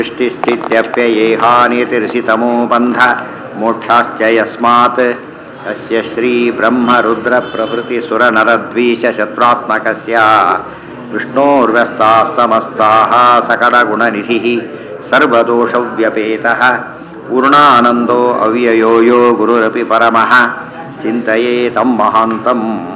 सृष्टिस्थित्यप्ययेहानितिर्षितमो बन्ध मोक्षाश्च यस्मात् तस्य श्रीब्रह्मरुद्रप्रभृतिसुरनरद्वीषशत्रुत्मकस्य विष्णोर्व्यस्ताः समस्ताः सकलगुणनिधिः सर्वदोषव्यपेतः पूर्णानन्दो अव्ययो यो गुरुरपि परमः ಚಿಂತೆಯೇ ತಮ್ಮ ಮಹಾಂತಂ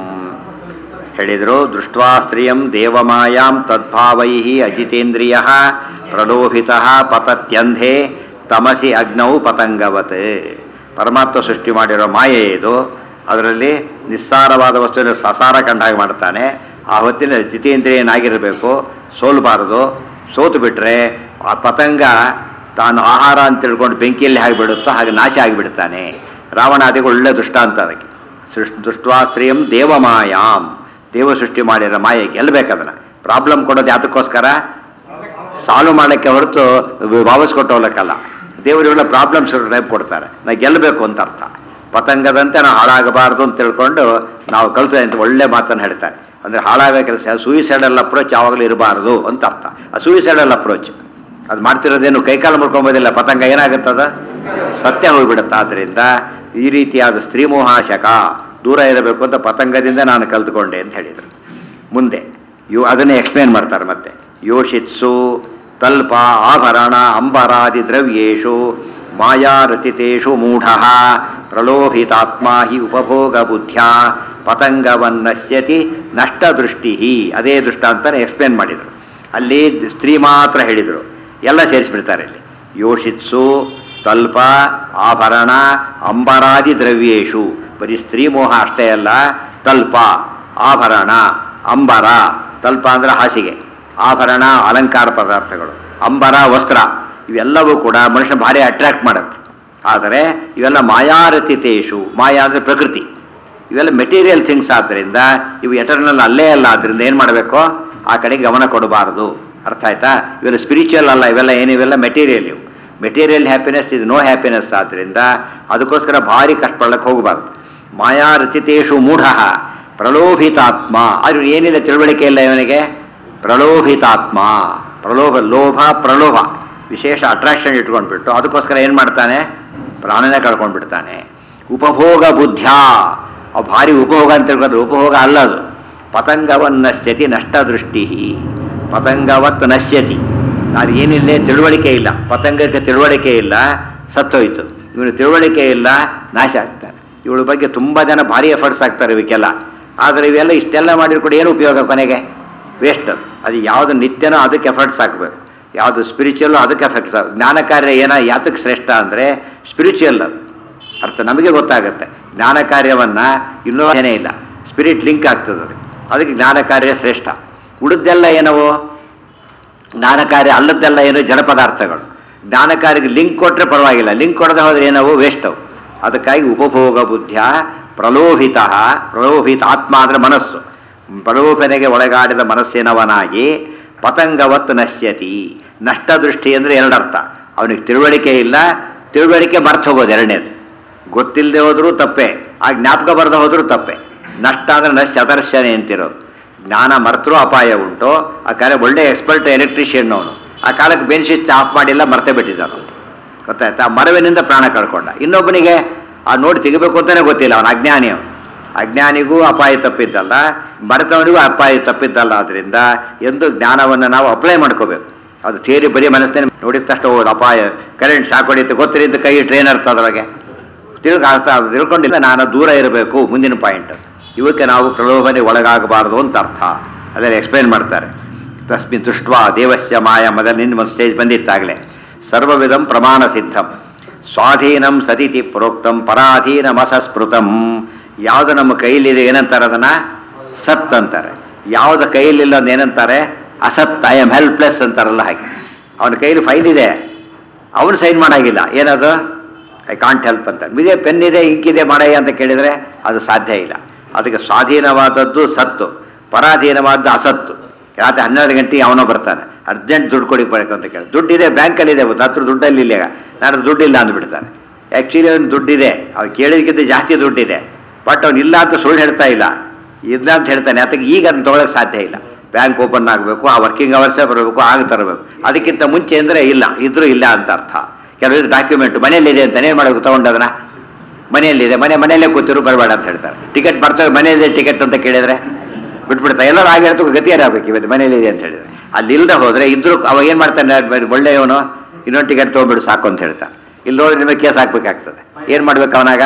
ಹೇಳಿದರು ದೃಷ್ಟ್ವಾ ಸ್ತ್ರಿಯಂ ದೇವಮಾಯಾಂ ತದ್ಭಾವೈ ಅಜಿತೇಂದ್ರಿಯ ಪ್ರಲೋಭಿತ ಪತತ್ಯಂಧೆ ತಮಸಿ ಅಗ್ನೌ ಪತಂಗವತ್ ಪರಮಾತ್ಮ ಸೃಷ್ಟಿ ಮಾಡಿರೋ ಮಾಯೆ ಇದು ಅದರಲ್ಲಿ ನಿಸ್ಸಾರವಾದ ವಸ್ತುವಿನ ಸಸಾರ ಕಂಡಾಗ ಮಾಡ್ತಾನೆ ಆ ಹೊತ್ತಿನ ಜಿತೇಂದ್ರಿಯನಾಗಿರಬೇಕು ಸೋಲ್ಬಾರದು ಸೋತು ಬಿಟ್ಟರೆ ಆ ಪತಂಗ ತಾನು ಆಹಾರ ಅಂತ ತಿಳ್ಕೊಂಡು ಬೆಂಕಿಯಲ್ಲಿ ಆಗಿಬಿಡುತ್ತೋ ಹಾಗೆ ನಾಶ ಆಗಿಬಿಡ್ತಾನೆ ರಾವಣಾದಿಗಳು ಒಳ್ಳೆ ದೃಷ್ಟಾಂತ ಅದಕ್ಕೆ ಸೃಷ್ಟಿ ದುಷ್ಟ್ವಾ ಸ್ತ್ರೀಯಂ ದೇವಮಾಯಾಂ ದೇವ ಸೃಷ್ಟಿ ಮಾಡಿರೋ ಮಾಯೆ ಗೆಲ್ಲಬೇಕದನ್ನ ಪ್ರಾಬ್ಲಮ್ ಕೊಡೋದು ಯಾತಕ್ಕೋಸ್ಕರ ಸಾಲ್ವ್ ಮಾಡೋಕ್ಕೆ ಹೊರತು ವಾಪಸ್ ಕೊಟ್ಟು ಹೋಗ್ಲಿಕ್ಕಲ್ಲ ದೇವರುಗಳ ಪ್ರಾಬ್ಲಮ್ಸ್ ಟೈಪ್ ಕೊಡ್ತಾರೆ ನಾ ಗೆಲ್ಲಬೇಕು ಅಂತ ಅರ್ಥ ಪತಂಗದಂತೆ ನಾವು ಹಾಳಾಗಬಾರ್ದು ಅಂತ ತಿಳ್ಕೊಂಡು ನಾವು ಕಲ್ತು ಅಂತ ಒಳ್ಳೆ ಮಾತನ್ನು ಹೇಳ್ತಾರೆ ಅಂದರೆ ಹಾಳಾಗೋ ಕೆಲಸ ಸೂಯಿಸೈಡಲ್ ಅಪ್ರೋಚ್ ಯಾವಾಗಲೂ ಇರಬಾರ್ದು ಅಂತ ಅರ್ಥ ಆ ಸೂಯಿಸೈಡಲ್ ಅಪ್ರೋಚ್ ಅದು ಮಾಡ್ತಿರೋದೇನು ಕೈಕಾಲು ಮುಡ್ಕೊಂಬೋದಿಲ್ಲ ಪತಂಗ ಏನಾಗುತ್ತದ ಸತ್ಯ ಹೋಗ್ಬಿಡುತ್ತೆ ಆದ್ದರಿಂದ ಈ ರೀತಿಯಾದ ಸ್ತ್ರೀಮೋಹಾಶಕ ದೂರ ಇರಬೇಕು ಅಂತ ಪತಂಗದಿಂದ ನಾನು ಕಲ್ತ್ಕೊಂಡೆ ಅಂತ ಹೇಳಿದರು ಮುಂದೆ ಯೋ ಅದನ್ನೇ ಎಕ್ಸ್ಪ್ಲೇನ್ ಮಾಡ್ತಾರೆ ಮತ್ತೆ ಯೋಷಿತ್ಸು ತಲ್ಪ ಆಭರಣ ಅಂಬರಾದಿ ದ್ರವ್ಯೇಶು ಮಾಯಾರತಿತೇಷು ಮೂಢ ಪ್ರಲೋಭಿತಾತ್ಮ ಹಿ ಉಪಭೋಗ ಬುದ್ಧ್ಯ ಪತಂಗವನ್ನಶ್ಯತಿ ನಷ್ಟದೃಷ್ಟಿ ಅದೇ ದೃಷ್ಟಾಂತನೇ ಎಕ್ಸ್ಪ್ಲೇನ್ ಮಾಡಿದರು ಅಲ್ಲಿ ಸ್ತ್ರೀ ಮಾತ್ರ ಹೇಳಿದರು ಎಲ್ಲ ಸೇರಿಸ್ಬಿಡ್ತಾರೆ ಇಲ್ಲಿ ಯೋಷಿತ್ಸು ತಲ್ಪ ಆಭರಣ ಅಂಬರಾದಿ ದ್ರವ್ಯೇಶು ಬರೀ ಸ್ತ್ರೀ ಮೋಹ ಅಷ್ಟೇ ಅಲ್ಲ ತಲ್ಪ ಆಭರಣ ಅಂಬರ ತಲ್ಪ ಅಂದರೆ ಹಾಸಿಗೆ ಆಭರಣ ಅಲಂಕಾರ ಪದಾರ್ಥಗಳು ಅಂಬರ ವಸ್ತ್ರ ಇವೆಲ್ಲವೂ ಕೂಡ ಮನುಷ್ಯ ಭಾರಿ ಅಟ್ರಾಕ್ಟ್ ಮಾಡುತ್ತೆ ಆದರೆ ಇವೆಲ್ಲ ಮಾಯಾರತಿತೇಶು ಮಾಯಾ ಅಂದರೆ ಪ್ರಕೃತಿ ಇವೆಲ್ಲ ಮೆಟೀರಿಯಲ್ ಥಿಂಗ್ಸ್ ಆದ್ದರಿಂದ ಇವು ಎಟರ್ನಲ್ ಅಲ್ಲೇ ಅಲ್ಲ ಆದ್ದರಿಂದ ಏನು ಮಾಡಬೇಕು ಆ ಕಡೆಗೆ ಗಮನ ಕೊಡಬಾರದು ಅರ್ಥ ಆಯ್ತಾ ಇವೆಲ್ಲ ಸ್ಪಿರಿಚುವಲ್ ಅಲ್ಲ ಇವೆಲ್ಲ ಏನಿವೆಲ್ಲ ಮೆಟೀರಿಯಲ್ ಇವು ಮೆಟೀರಿಯಲ್ ಹ್ಯಾಪಿನೆಸ್ ಇದು ನೋ ಹ್ಯಾಪಿನೆಸ್ ಆದ್ದರಿಂದ ಅದಕ್ಕೋಸ್ಕರ ಭಾರಿ ಕಷ್ಟಪಡಕ್ಕೆ ಹೋಗಬಾರ್ದು ಮಾಯಾರಚಿತೇಶು ಮೂಢ ಪ್ರಲೋಭಿತಾತ್ಮ ಅದು ಏನಿಲ್ಲ ತಿಳುವಳಿಕೆ ಇಲ್ಲ ಇವನಿಗೆ ಪ್ರಲೋಭಿತಾತ್ಮ ಪ್ರಲೋಭ ಲೋಭ ಪ್ರಲೋಭ ವಿಶೇಷ ಅಟ್ರಾಕ್ಷನ್ ಇಟ್ಕೊಂಡ್ಬಿಟ್ಟು ಅದಕ್ಕೋಸ್ಕರ ಏನು ಮಾಡ್ತಾನೆ ಪ್ರಾಣನೇ ಕಳ್ಕೊಂಡ್ಬಿಡ್ತಾನೆ ಉಪಭೋಗ ಬುದ್ಧ್ಯ ಅವು ಭಾರಿ ಉಪಭೋಗ ಅಂತ ತಿಳ್ಕೊಂಡ್ರೆ ಉಪಭೋಗ ಅಲ್ಲ ಅದು ಪತಂಗವನ್ನಶ್ಯತಿ ನಷ್ಟ ದೃಷ್ಟಿ ಪತಂಗವತ್ ನಶ್ಯತಿ ಅದು ಏನಿಲ್ಲ ತಿಳುವಳಿಕೆ ಇಲ್ಲ ಪತಂಗಕ್ಕೆ ತಿಳುವಳಿಕೆ ಇಲ್ಲ ಸತ್ತೋಯ್ತು ಇವನು ತಿಳುವಳಿಕೆ ಇಲ್ಲ ನಾಶ ಆಗ್ತಾನೆ ಇವಳ ಬಗ್ಗೆ ತುಂಬ ಜನ ಭಾರಿ ಎಫರ್ಟ್ಸ್ ಆಗ್ತಾರೆ ಇವಕ್ಕೆಲ್ಲ ಆದರೆ ಇವೆಲ್ಲ ಇಷ್ಟೆಲ್ಲ ಮಾಡಿದ್ರು ಕೂಡ ಏನು ಉಪಯೋಗ ಕೊನೆಗೆ ವೇಸ್ಟ್ ಅದು ಅದು ಯಾವುದು ನಿತ್ಯನೋ ಅದಕ್ಕೆ ಎಫರ್ಟ್ಸ್ ಹಾಕಬೇಕು ಯಾವುದು ಸ್ಪಿರಿಚುವಲ್ಲು ಅದಕ್ಕೆ ಎಫೆಕ್ಟ್ಸ್ ಜ್ಞಾನ ಕಾರ್ಯ ಏನ ಯಾತಕ್ಕೆ ಶ್ರೇಷ್ಠ ಅಂದರೆ ಸ್ಪಿರಿಚುವಲ್ ಅದು ಅರ್ಥ ನಮಗೆ ಗೊತ್ತಾಗುತ್ತೆ ಜ್ಞಾನ ಕಾರ್ಯವನ್ನು ಇನ್ನೂ ಏನೇ ಇಲ್ಲ ಸ್ಪಿರಿಟ್ ಲಿಂಕ್ ಆಗ್ತದೆ ಅದಕ್ಕೆ ಅದಕ್ಕೆ ಜ್ಞಾನ ಕಾರ್ಯ ಶ್ರೇಷ್ಠ ಉಳಿದೆಲ್ಲ ಏನವು ಜ್ಞಾನ ಕಾರ್ಯ ಅಲ್ಲದ್ದೆಲ್ಲ ಏನು ಜಡ ಪದಾರ್ಥಗಳು ಜ್ಞಾನ ಕಾರ್ಯಕ್ಕೆ ಲಿಂಕ್ ಕೊಟ್ಟರೆ ಪರವಾಗಿಲ್ಲ ಲಿಂಕ್ ಕೊಡದೆ ಹೋದ್ರೆ ಏನವು ವೇಸ್ಟ್ ಅವು ಅದಕ್ಕಾಗಿ ಉಪಭೋಗ ಬುದ್ಧಿಯ ಪ್ರಲೋಭಿತ ಪ್ರಲೋಭಿತ ಆತ್ಮ ಅಂದರೆ ಮನಸ್ಸು ಪ್ರಲೋಭನೆಗೆ ಒಳಗಾಡಿದ ಮನಸ್ಸಿನವನಾಗಿ ಪತಂಗವತ್ ನಶ್ಯತಿ ನಷ್ಟ ದೃಷ್ಟಿ ಅಂದರೆ ಎರಡರ್ಥ ಅವನಿಗೆ ತಿಳುವಳಿಕೆ ಇಲ್ಲ ತಿಳುವಳಿಕೆ ಮರ್ತು ಹೋಗೋದು ಎರಡನೇದು ಗೊತ್ತಿಲ್ಲದೆ ಹೋದರೂ ತಪ್ಪೆ ಆ ಜ್ಞಾಪಕ ಬರದೆ ಹೋದರೂ ತಪ್ಪೆ ನಷ್ಟ ಅಂದರೆ ನಶ್ಯ ಅದರ್ಶನೆ ಅಂತಿರೋದು ಜ್ಞಾನ ಮರ್ತರೂ ಅಪಾಯ ಉಂಟು ಆ ಕಾಲ ಒಳ್ಳೆ ಎಕ್ಸ್ಪರ್ಟ್ ಎಲೆಕ್ಟ್ರಿಷಿಯನ್ ಅವನು ಆ ಕಾಲಕ್ಕೆ ಬೆನ್ ಸ್ವಿಚ್ ಆಫ್ ಮಾಡಿಲ್ಲ ಮರ್ತೇ ಬಿಟ್ಟಿದ್ದಾನು ಗೊತ್ತಾಯ್ತಾ ಆ ಮರವಿನಿಂದ ಪ್ರಾಣ ಕಳ್ಕೊಂಡ ಇನ್ನೊಬ್ಬನಿಗೆ ಆ ನೋಡಿ ತೆಗಿಬೇಕು ಅಂತಲೇ ಗೊತ್ತಿಲ್ಲ ಅವನು ಅಜ್ಞಾನಿ ಅವನು ಅಜ್ಞಾನಿಗೂ ಅಪಾಯ ತಪ್ಪಿದ್ದಲ್ಲ ಮರೆತವನಿಗೂ ಅಪಾಯ ತಪ್ಪಿದ್ದಲ್ಲ ಆದ್ದರಿಂದ ಎಂದು ಜ್ಞಾನವನ್ನು ನಾವು ಅಪ್ಲೈ ಮಾಡ್ಕೋಬೇಕು ಅದು ಥಿಯರಿ ಬರೀ ಮನಸ್ಸಿನ ನೋಡಿದ ತಕ್ಷಣ ಹೋಗೋದು ಅಪಾಯ ಕರೆಂಟ್ ಶಾಕ್ ಹೊಡಿತು ಗೊತ್ತಿರಿಂದ ಕೈ ಟ್ರೈನರ್ ಅದ್ರೊಳಗೆ ತಿಳ್ಕ ಅರ್ಥ ತಿಳ್ಕೊಂಡಿಲ್ಲ ನಾನು ದೂರ ಇರಬೇಕು ಮುಂದಿನ ಪಾಯಿಂಟ್ ಇವಕ್ಕೆ ನಾವು ಪ್ರಲೋಭನೆ ಒಳಗಾಗಬಾರದು ಅಂತ ಅರ್ಥ ಅದರಲ್ಲಿ ಎಕ್ಸ್ಪ್ಲೇನ್ ಮಾಡ್ತಾರೆ ತಸ್ಮಿನ್ ದೃಷ್ಟ್ವಾ ದೇವಸ್ಯ ಮಾಯ ಮೊದಲ ನಿನ್ನ ಒಂದು ಸ್ಟೇಜ್ ಬಂದಿತ್ತಾಗಲೇ ಸರ್ವವಿಧಂ ಪ್ರಮಾಣ ಸಿದ್ಧಂ ಸ್ವಾಧೀನಂ ಸತಿತಿ ಪ್ರೋಕ್ತಂ ಪರಾಧೀನಮಸಸ್ಮೃತಂ ಯಾವುದು ನಮ್ಮ ಕೈಲಿದೆ ಏನಂತಾರೆ ಅದನ್ನು ಸತ್ ಅಂತಾರೆ ಯಾವುದು ಕೈಲಿಲ್ಲ ಅಂತ ಏನಂತಾರೆ ಅಸತ್ ಐ ಆಮ್ ಹೆಲ್ಪ್ಲೆಸ್ ಅಂತಾರಲ್ಲ ಹಾಗೆ ಅವನ ಕೈಲಿ ಫೈಲ್ ಇದೆ ಅವನು ಸೈನ್ ಮಾಡಾಗಿಲ್ಲ ಏನದು ಐ ಕಾಂಟ್ ಹೆಲ್ಪ್ ಅಂತ ಇದೇ ಪೆನ್ ಇದೆ ಇಂಕಿದೆ ಮಾಡಯ್ಯ ಅಂತ ಕೇಳಿದರೆ ಅದು ಸಾಧ್ಯ ಇಲ್ಲ ಅದಕ್ಕೆ ಸ್ವಾಧೀನವಾದದ್ದು ಸತ್ತು ಪರಾಧೀನವಾದದ್ದು ಅಸತ್ತು ರಾತ್ರಿ ಹನ್ನೆರಡು ಗಂಟೆಗೆ ಅವನೋ ಬರ್ತಾನೆ ಅರ್ಜೆಂಟ್ ದುಡ್ಡು ಕೊಡಿ ಬರಬೇಕು ಅಂತ ಕೇಳಿ ದುಡ್ಡಿದೆ ಬ್ಯಾಂಕಲ್ಲಿದೆ ಹತ್ರ ದುಡ್ಡಲ್ಲಿ ಇಲ್ಲ ನಾನು ದುಡ್ಡಿಲ್ಲ ಅಂದ್ಬಿಡ್ತಾನೆ ಆ್ಯಕ್ಚುಲಿ ಅವ್ನು ದುಡ್ಡಿದೆ ಅವ್ನು ಕೇಳಿದಕ್ಕಿಂತ ಜಾಸ್ತಿ ದುಡ್ಡಿದೆ ಬಟ್ ಅವ್ನು ಇಲ್ಲ ಅಂತ ಸುಳ್ಳು ಹೇಳ್ತಾ ಇಲ್ಲ ಇಲ್ಲ ಅಂತ ಹೇಳ್ತಾನೆ ಅದಕ್ಕೆ ಈಗ ಅದನ್ನ ತೊಗೊಳಕ್ಕೆ ಸಾಧ್ಯ ಇಲ್ಲ ಬ್ಯಾಂಕ್ ಓಪನ್ ಆಗಬೇಕು ಆ ವರ್ಕಿಂಗ್ ಅವರ್ಸೇ ಬರಬೇಕು ಆಗ ತರಬೇಕು ಅದಕ್ಕಿಂತ ಮುಂಚೆ ಅಂದರೆ ಇಲ್ಲ ಇದ್ರೂ ಇಲ್ಲ ಅಂತ ಅರ್ಥ ಕೆಲವರು ಡಾಕ್ಯುಮೆಂಟ್ ಮನೆಯಲ್ಲಿದೆ ಅಂತ ಏನು ಮಾಡಬೇಕು ತೊಗೊಂಡದನ್ನ ಮನೆಯಲ್ಲಿದೆ ಮನೆ ಮನೆಯಲ್ಲೇ ಕೂತಿರು ಬರಬೇಡ ಅಂತ ಹೇಳ್ತಾರೆ ಟಿಕೆಟ್ ಬರ್ತವೆ ಮನೆಯಲ್ಲಿದೆ ಟಿಕೆಟ್ ಅಂತ ಕೇಳಿದ್ರೆ ಬಿಟ್ಬಿಡ್ತಾರೆ ಎಲ್ಲರೂ ಆಗ ಹೇಳ್ತು ಗತಿ ಏನಾಗಬೇಕು ಇವತ್ತು ಮನೆಯಲ್ಲಿದೆ ಅಂತ ಹೇಳಿದ್ರೆ ಅಲ್ಲಿ ಇಲ್ಲದೆ ಹೋದರೆ ಇದ್ರು ಅವ ಏನು ಮಾಡ್ತಾನೆ ಬರೀ ಒಳ್ಳೆಯವನು ಇನ್ನೊಂದು ಟಿಕೆಟ್ ತೊಗೊಂಡ್ಬಿಡು ಸಾಕು ಅಂತ ಹೇಳ್ತಾನೆ ಇಲ್ಲಿ ಹೋದ್ರೆ ನಿಮಗೆ ಕೇಸ್ ಹಾಕ್ಬೇಕಾಗ್ತದೆ ಏನು ಮಾಡ್ಬೇಕು ಅವನಾಗ